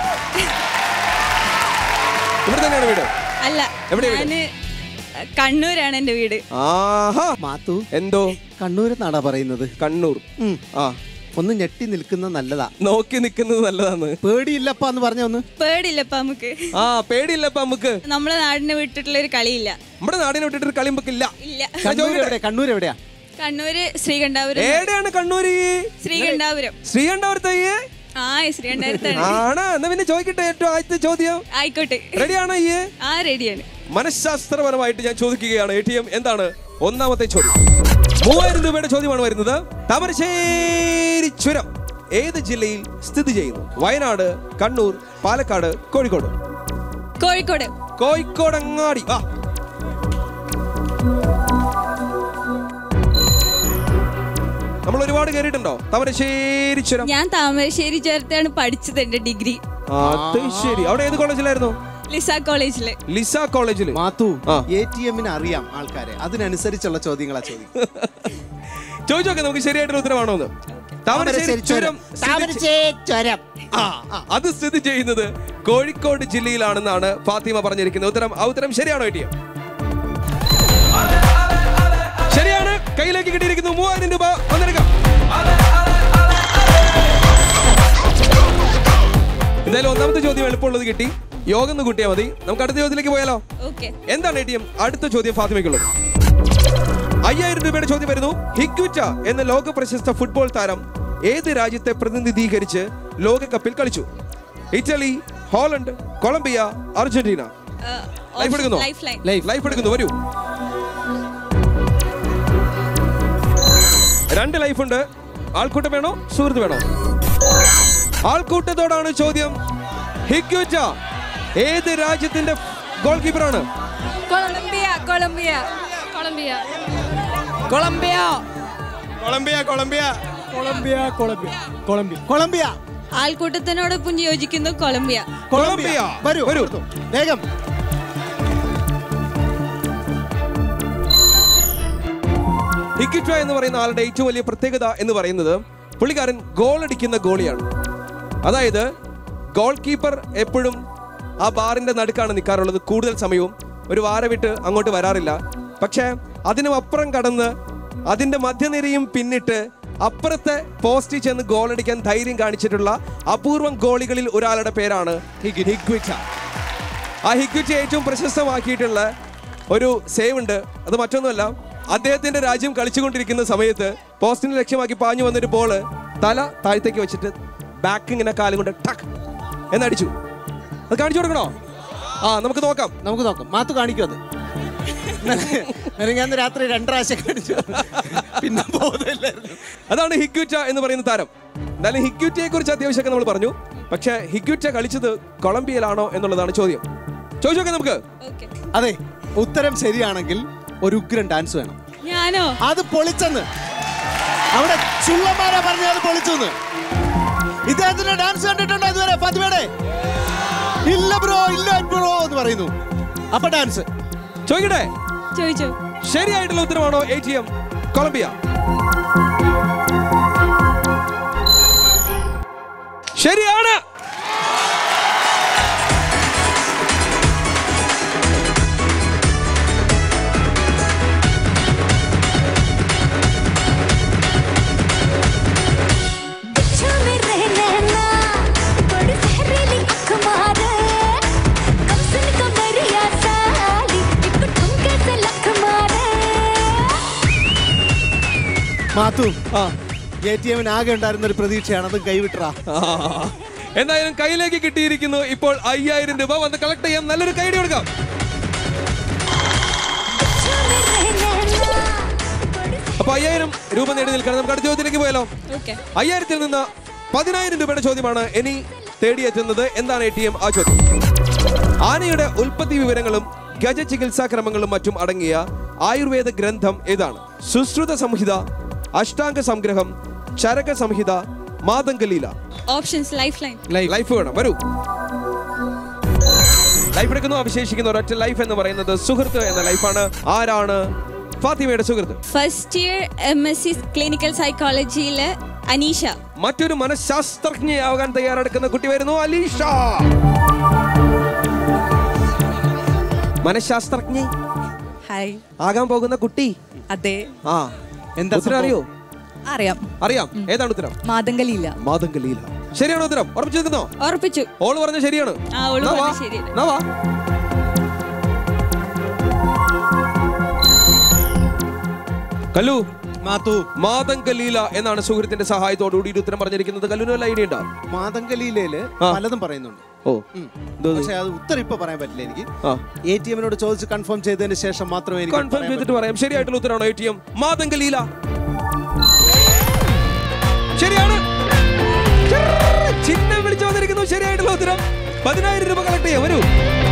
ഇവിടെ തന്നെയാണ് വീട് അല്ല എവിടെയാ വീട്? ഞാന് കണ്ണൂരാണ് എന്റെ വീട് ആഹാ മാത്തു എന്തോ കണ്ണൂരെന്നാടാ പറയുന്നത് കണ്ണൂർ ആ ഒന്ന് ഞെട്ടി നിൽക്കുന്ന നല്ലതാ നോക്കി നിൽക്കുന്നത് നല്ലതാണ് പേടിയില്ലപ്പ എന്ന് പറഞ്ഞ ഒന്ന് പേടില്ലപ്പ നമുക്ക് ആ പേടിയില്ലപ്പ നമുക്ക് നമ്മളെ നാടിനെ വിട്ടിട്ടുള്ള ഒരു കളിയില്ല നമ്മുടെ നാടിനെ വിട്ടിട്ട് ഒരു കളിമ്പക്കില്ല ഇല്ല കണ്ണൂർ എവിടെ കണ്ണൂർ എവിടെയാ കണ്ണൂര് ശ്രീകണ്ഠാപുരം എവിടെയാണ് കണ്ണൂര് ശ്രീകണ്ഠാപുരം ശ്രീകണ്ഠാപുരത്തയ്യേ ആ ശ്രീകണ്ഠാപുരത്താണ് ആണാ എന്നാ പിന്നെ ചോദിക്കട്ടെ ഏറ്റവും ആദ്യത്തെ ചോദ്യം ആയിക്കോട്ടെ റെഡിയാണോ ഈ ആ റെഡിയാണ് മനഃശാസ്ത്രപരമായിട്ട് ഞാൻ ചോദിക്കുകയാണ് എ ടി എം എന്താണ് ഒന്നാമത്തെ ചോദ്യം മൂവായിരം രൂപയുടെ ചോദ്യമാണ് വരുന്നത് താമരശ്ശേരി ചുരം ഏത് ജില്ലയിൽ സ്ഥിതി ചെയ്യുന്നു വയനാട് കണ്ണൂർ പാലക്കാട് കോഴിക്കോട് കോഴിക്കോട് കോഴിക്കോടങ്ങാടി ആ നമ്മൾ ഒരുപാട് കയറിയിട്ടുണ്ടോ താമരശ്ശേരി ചുരം ഞാൻ താമരശ്ശേരി ചേർത്താണ് പഠിച്ചത് എന്റെ ഡിഗ്രി അത് ശരി അവിടെ ഏത് കോളേജിലായിരുന്നു ലിസ കോളേജില് ലിസ കോളേജിൽ മാത്തു ആ. എ ടി എമ്മിന് അറിയാം ആൾക്കാരെ അതിനനുസരിച്ചുള്ള ചോദ്യങ്ങളാ ചോദിക്കും ചോദിച്ചു നോക്കാം നമുക്ക് ശരിയായിട്ടുള്ള ഉത്തരവാണോ എന്ന് താമരശ്ശേരി ചുരം ചുരം ആ, ആ, അത് സ്ഥിതി ചെയ്യുന്നത് കോഴിക്കോട് ജില്ലയിലാണെന്നാണ് ഫാത്തിമ പറഞ്ഞിരിക്കുന്നത് ഉത്തരം ആ ഉത്തരം ശരിയാണോ എ ശരിയാണ് കയ്യിലേക്ക് കിട്ടിയിരിക്കുന്നു മൂവായിരം രൂപ വന്നെടുക്കാം എന്തായാലും ഒന്നാമത്തെ ചോദ്യം എളുപ്പമുള്ളത് കിട്ടി യോഗം ഒന്ന് കൂട്ടിയാൽ മതി നമുക്ക് അടുത്ത ചോദ്യത്തിലേക്ക് പോയാലോ ഓക്കെ എന്താണ് എ ടി എം അടുത്ത ചോദ്യം ഫാത്തിമയ്ക്കുള്ളത് അയ്യായിരം രൂപയുടെ ചോദ്യം വരുന്നു ഹിഗ്വിറ്റ എന്ന ലോക പ്രശസ്ത ഫുട്ബോൾ താരം ഏത് രാജ്യത്തെ പ്രതിനിധീകരിച്ച് ലോകകപ്പിൽ കളിച്ചു Italy Holland Colombia Argentina life എടുക്കുന്നു ലൈഫ് ലൈൻ ലൈഫ് എടുക്കുന്നു വരൂ രണ്ട് ലൈഫ് ഉണ്ട് ആൾക്കൂട്ടം വേണോ സുഹൃത്ത് വേണോ ആൾക്കൂട്ടത്തോടാണ് ചോദ്യം ഹിഗ്യുജ ഏത് രാജ്യത്തിന്റെ ഗോൾ കീപ്പറാണ് Colombia Colombia Colombia Colombia Colombia Colombia Colombia Colombia Colombia Colombia ആൾക്കൂട്ടത്തിനോടൊപ്പം യോജിക്കുന്നു കൊളംബിയ കൊളംബിയ വരൂ വരൂ വേഗം ഹിക്കിറ്റ എന്ന് പറയുന്ന ആളുടെ ഏറ്റവും വലിയ പ്രത്യേകത എന്ന് പറയുന്നത് പുള്ളിക്കാരൻ ഗോൾ അടിക്കുന്ന ഗോളിയാണ് അതായത് ഗോൾ കീപ്പർ എപ്പോഴും ആ ബാറിന്റെ നടുക്കാണ് നിൽക്കാറുള്ളത് കൂടുതൽ സമയവും ഒരു വാര വിട്ട് അങ്ങോട്ട് വരാറില്ല പക്ഷേ അതിനും അപ്പുറം കടന്ന് അതിന്റെ മധ്യനിരയും പിന്നിട്ട് അപ്പുറത്തെ പോസ്റ്റിൽ ചെന്ന് ഗോൾ അടിക്കാൻ ധൈര്യം കാണിച്ചിട്ടുള്ള അപൂർവം ഗോളികളിൽ ഒരാളുടെ പേരാണ് ഹിഗ്വിറ്റ ആ ഹിഗ്വിറ്റ ഏറ്റവും പ്രശസ്തമാക്കിയിട്ടുള്ള ഒരു സേവ് ഉണ്ട് അത് മറ്റൊന്നുമല്ല അദ്ദേഹത്തിന്റെ രാജ്യം കളിച്ചുകൊണ്ടിരിക്കുന്ന സമയത്ത് പോസ്റ്റിനെ ലക്ഷ്യമാക്കി പാഞ്ഞു വന്നൊരു ബോള് തല താഴത്തേക്ക് വെച്ചിട്ട് ബാക്ക് ഇങ്ങനെ കാലും കൊണ്ട് ടക്ക് എന്നടിച്ചു അത് കാണിച്ചു കൊടുക്കണോ ആ നമുക്ക് നോക്കാം നമുക്ക് നോക്കാം മാത്തു കാണിക്കും അത് ഞാൻ രാത്രി രണ്ടരാശം കാണിച്ചു പിന്നെ ബോധമില്ലായിരുന്നു അതാണ് ഹിഗ്യുറ്റ എന്ന് പറയുന്ന താരം എന്നാലും ഹിഗ്യുറ്റയെ കുറിച്ച് അത്യാവശ്യമൊക്കെ നമ്മൾ പറഞ്ഞു പക്ഷേ ഹിഗ്യുറ്റ കളിച്ചത് കൊളംബിയയിലാണോ എന്നുള്ളതാണ് ചോദ്യം ചോദിച്ചോക്കെ നമുക്ക് അതെ ഉത്തരം ശരിയാണെങ്കിൽ ഒരു ഉഗ്രൻ ഡാൻസ് വേണം ഞാനോ അത് പൊളിച്ചെന്ന് അവിടെ ചുള്ളന്മാരാ പറഞ്ഞ അത് പൊളിച്ചെന്ന് ഇദ്ദേഹത്തിന്റെ ഡാൻസ് കണ്ടിട്ടുണ്ടോ ഇതുവരെ ഫാത്തിമയുടെ ഇല്ല ബ്രോ ഇല്ല ബ്രോ എന്ന് പറയുന്നു അപ്പൊ ഡാൻസ് ചോദിക്കട്ടെ ചോദിച്ചോ ശരിയായിട്ടുള്ള ഉത്തരവാണോ എ ടി എം കൊളംബിയ ശരിയാണ് മാത്തു എ ടി എമ്മിന് ആകെ ഉണ്ടായിരുന്ന ഒരു പ്രതീക്ഷയാണ് അത് കൈവിട്ടറാ എന്തായാലും കയ്യിലേക്ക് കിട്ടിയിരിക്കുന്നു ഇപ്പോൾ അയ്യായിരം രൂപ വന്ന് കളക്ട് ചെയ്യാൻ നല്ലൊരു കൈഡി കൊടുക്കാം അപ്പൊ അയ്യായിരം രൂപ നേടി നിൽക്കണം നമുക്ക് അടുത്ത ചോദ്യത്തിലേക്ക് പോയാലോ ഓക്കെ അയ്യായിരത്തിൽ നിന്ന് പതിനായിരം രൂപയുടെ ചോദ്യമാണ് ഇനി തേടിയെത്തുന്നത് എന്താണ് എ ടി എം ആ ചോദ്യം ആനയുടെ ഉൽപ്പത്തി വിവരങ്ങളും ഗജ ചികിത്സാ ക്രമങ്ങളും മറ്റും അടങ്ങിയ ആയുർവേദ ഗ്രന്ഥം ഏതാണ് Sushruta Samhita Ashtanga Sangraham Charaka Samhita Matangalila options life line life വേണം വരൂ ലൈഫ് എടുക്കുന്നു അവശേഷിക്കുന്ന ഒരൊറ്റ ലൈഫ് എന്ന് പറയുന്നത് സുഹൃത്ത് എന്ന ലൈഫാണ് ആരാണ് ഫാത്തിമയുടെ സുഹൃത്ത് first year M S C clinical സൈക്കോളജിയിലെ അനീഷ മറ്റൊരു മനഃശാസ്ത്രജ്ഞയാകാൻ തയ്യാറെടുക്കുന്ന കുട്ടി വരുന്നു അലീഷ മനഃശാസ്ത്രജ്ഞ ഹായ് ആകാൻ പോകുന്ന കുട്ടി അതെ ആ എന്താ ഉത്തരം അറിയോ അറിയാം അറിയാം ഏതാണ് ഉത്തരം മാതങ്കലിയില്ല മാതംഗലീല ശരിയാണോ ഉത്തരം ഉറപ്പിച്ചു നിൽക്കുന്നോ ഉറപ്പിച്ചു ഓള് പറഞ്ഞ ശരിയാണ് ആ ഓള് എന്നാ വാ. പറഞ്ഞത് ശരിയല്ല എന്നാ വാ. കല്ലു മാത്തു മാതംഗലീല എന്നാണ് സുഹൃത്തിന്റെ സഹായത്തോടുകൂടി ഒരു ഉത്തരം പറഞ്ഞിരിക്കുന്നത് കല്ലുവിന് വല്ല ഐഡിയ ഉണ്ടോ മാതങ്കലിയില് ആ. പലതും പറയുന്നുണ്ട് ഓ ഉം. എന്തോ ഇത്? പക്ഷെ അത് ഉത്തരം ഇപ്പൊ പറയാൻ പറ്റില്ല എനിക്ക് ആ എ ടി എമ്മിനോട് ചോദിച്ച് കൺഫേം ചെയ്തതിന് ശേഷം മാത്രമേ എനിക്ക് കൺഫേം പറയാൻ ചെയ്തിട്ട് പറയാം ശരിയായിട്ടുള്ള ഉത്തരമാണോ എ ടി എം മാതംഗലീല ശരിയാണ് ചിഹ്നം വിളിച്ചു വന്നിരിക്കുന്നു ശരിയായിട്ടുള്ള ഉത്തരം പതിനായിരം രൂപ കളക്ട് ചെയ്യാം വരൂ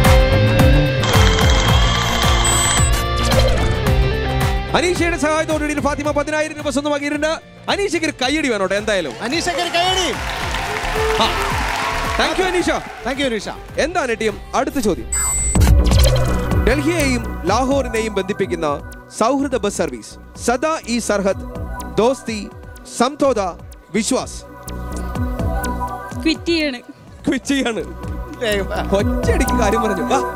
അനീഷയുടെ സഹായത്തോടുകൂടി ഫാത്തിമ പതിനായിരം രൂപ സ്വന്തമാക്കിയിട്ടുണ്ട് അനീഷയ്ക്ക് ഒരു കയ്യടി വേണം കേട്ടോ എന്തായാലും അനീഷക്കർ കയ്യടി thank you Aneesha thank you Aneesha എന്താണ് ടി എം അടുത്ത ചോദ്യം ഡൽഹിയെയും ലാഹോറിനെയും ബന്ധിപ്പിക്കുന്ന സൗഹൃദ ബസ് സർവീസ് സദാ ഈ സർഹദ് ദോസ്തി സംതോദ വിശ്വാസ് ക്വിറ്റ് ചെയ്യാണ് ക്വിച്ചിയാണ് ഒറ്റയടിക്ക് കാര്യം പറഞ്ഞു വാ.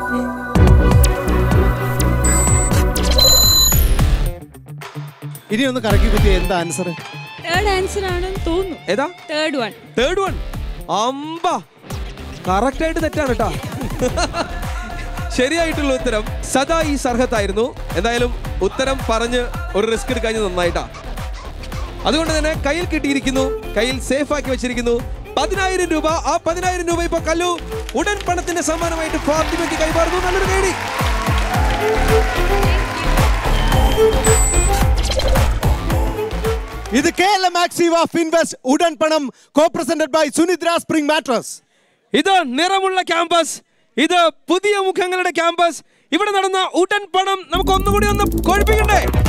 ഇനി ഒന്ന് കറക്കി പറ്റിയ എന്താ ആൻസർ തേർഡ് ആൻസർ ആണെന്ന് തോന്നുന്നു ഏതാ തേർഡ് വൺ തേർഡ് വൺ അമ്പ കറക്റ്റ് ആയിട്ട് തെറ്റാണ് കേട്ടാ ശരിയായിട്ടുള്ള ഉത്തരം സദാ ഈ സർഹത്തായിരുന്നു എന്തായാലും ഉത്തരം പറഞ്ഞ് ഒരു റിസ്ക് എടുക്കാൻ നന്നായിട്ടാ അതുകൊണ്ട് തന്നെ കയ്യിൽ കിട്ടിയിരിക്കുന്നു കയ്യിൽ സേഫ് ആക്കി വെച്ചിരിക്കുന്നു പതിനായിരം രൂപ ആ പതിനായിരം രൂപ ഇപ്പൊ കല്ലു ഉടൻ പണത്തിന്റെ സമ്മാനമായിട്ട് ഫാത്തിമയ്ക്ക് കൈമാറുന്നു നല്ലൊരു കൈഡി ഇത് കേരള മാക്സീവ് ഓഫ് ഇൻവെസ്റ്റ് ഉടൻ പണം co presented by Sunidra spring mattress ഇത് നിറമുള്ള ക്യാമ്പസ് ഇത് പുതിയ മുഖങ്ങളുടെ ക്യാമ്പസ് ഇവിടെ നടന്ന ഉടൻ പണം നമുക്ക് ഒന്നുകൂടി ഒന്ന് കൊഴിപ്പിക്കണ്ടേ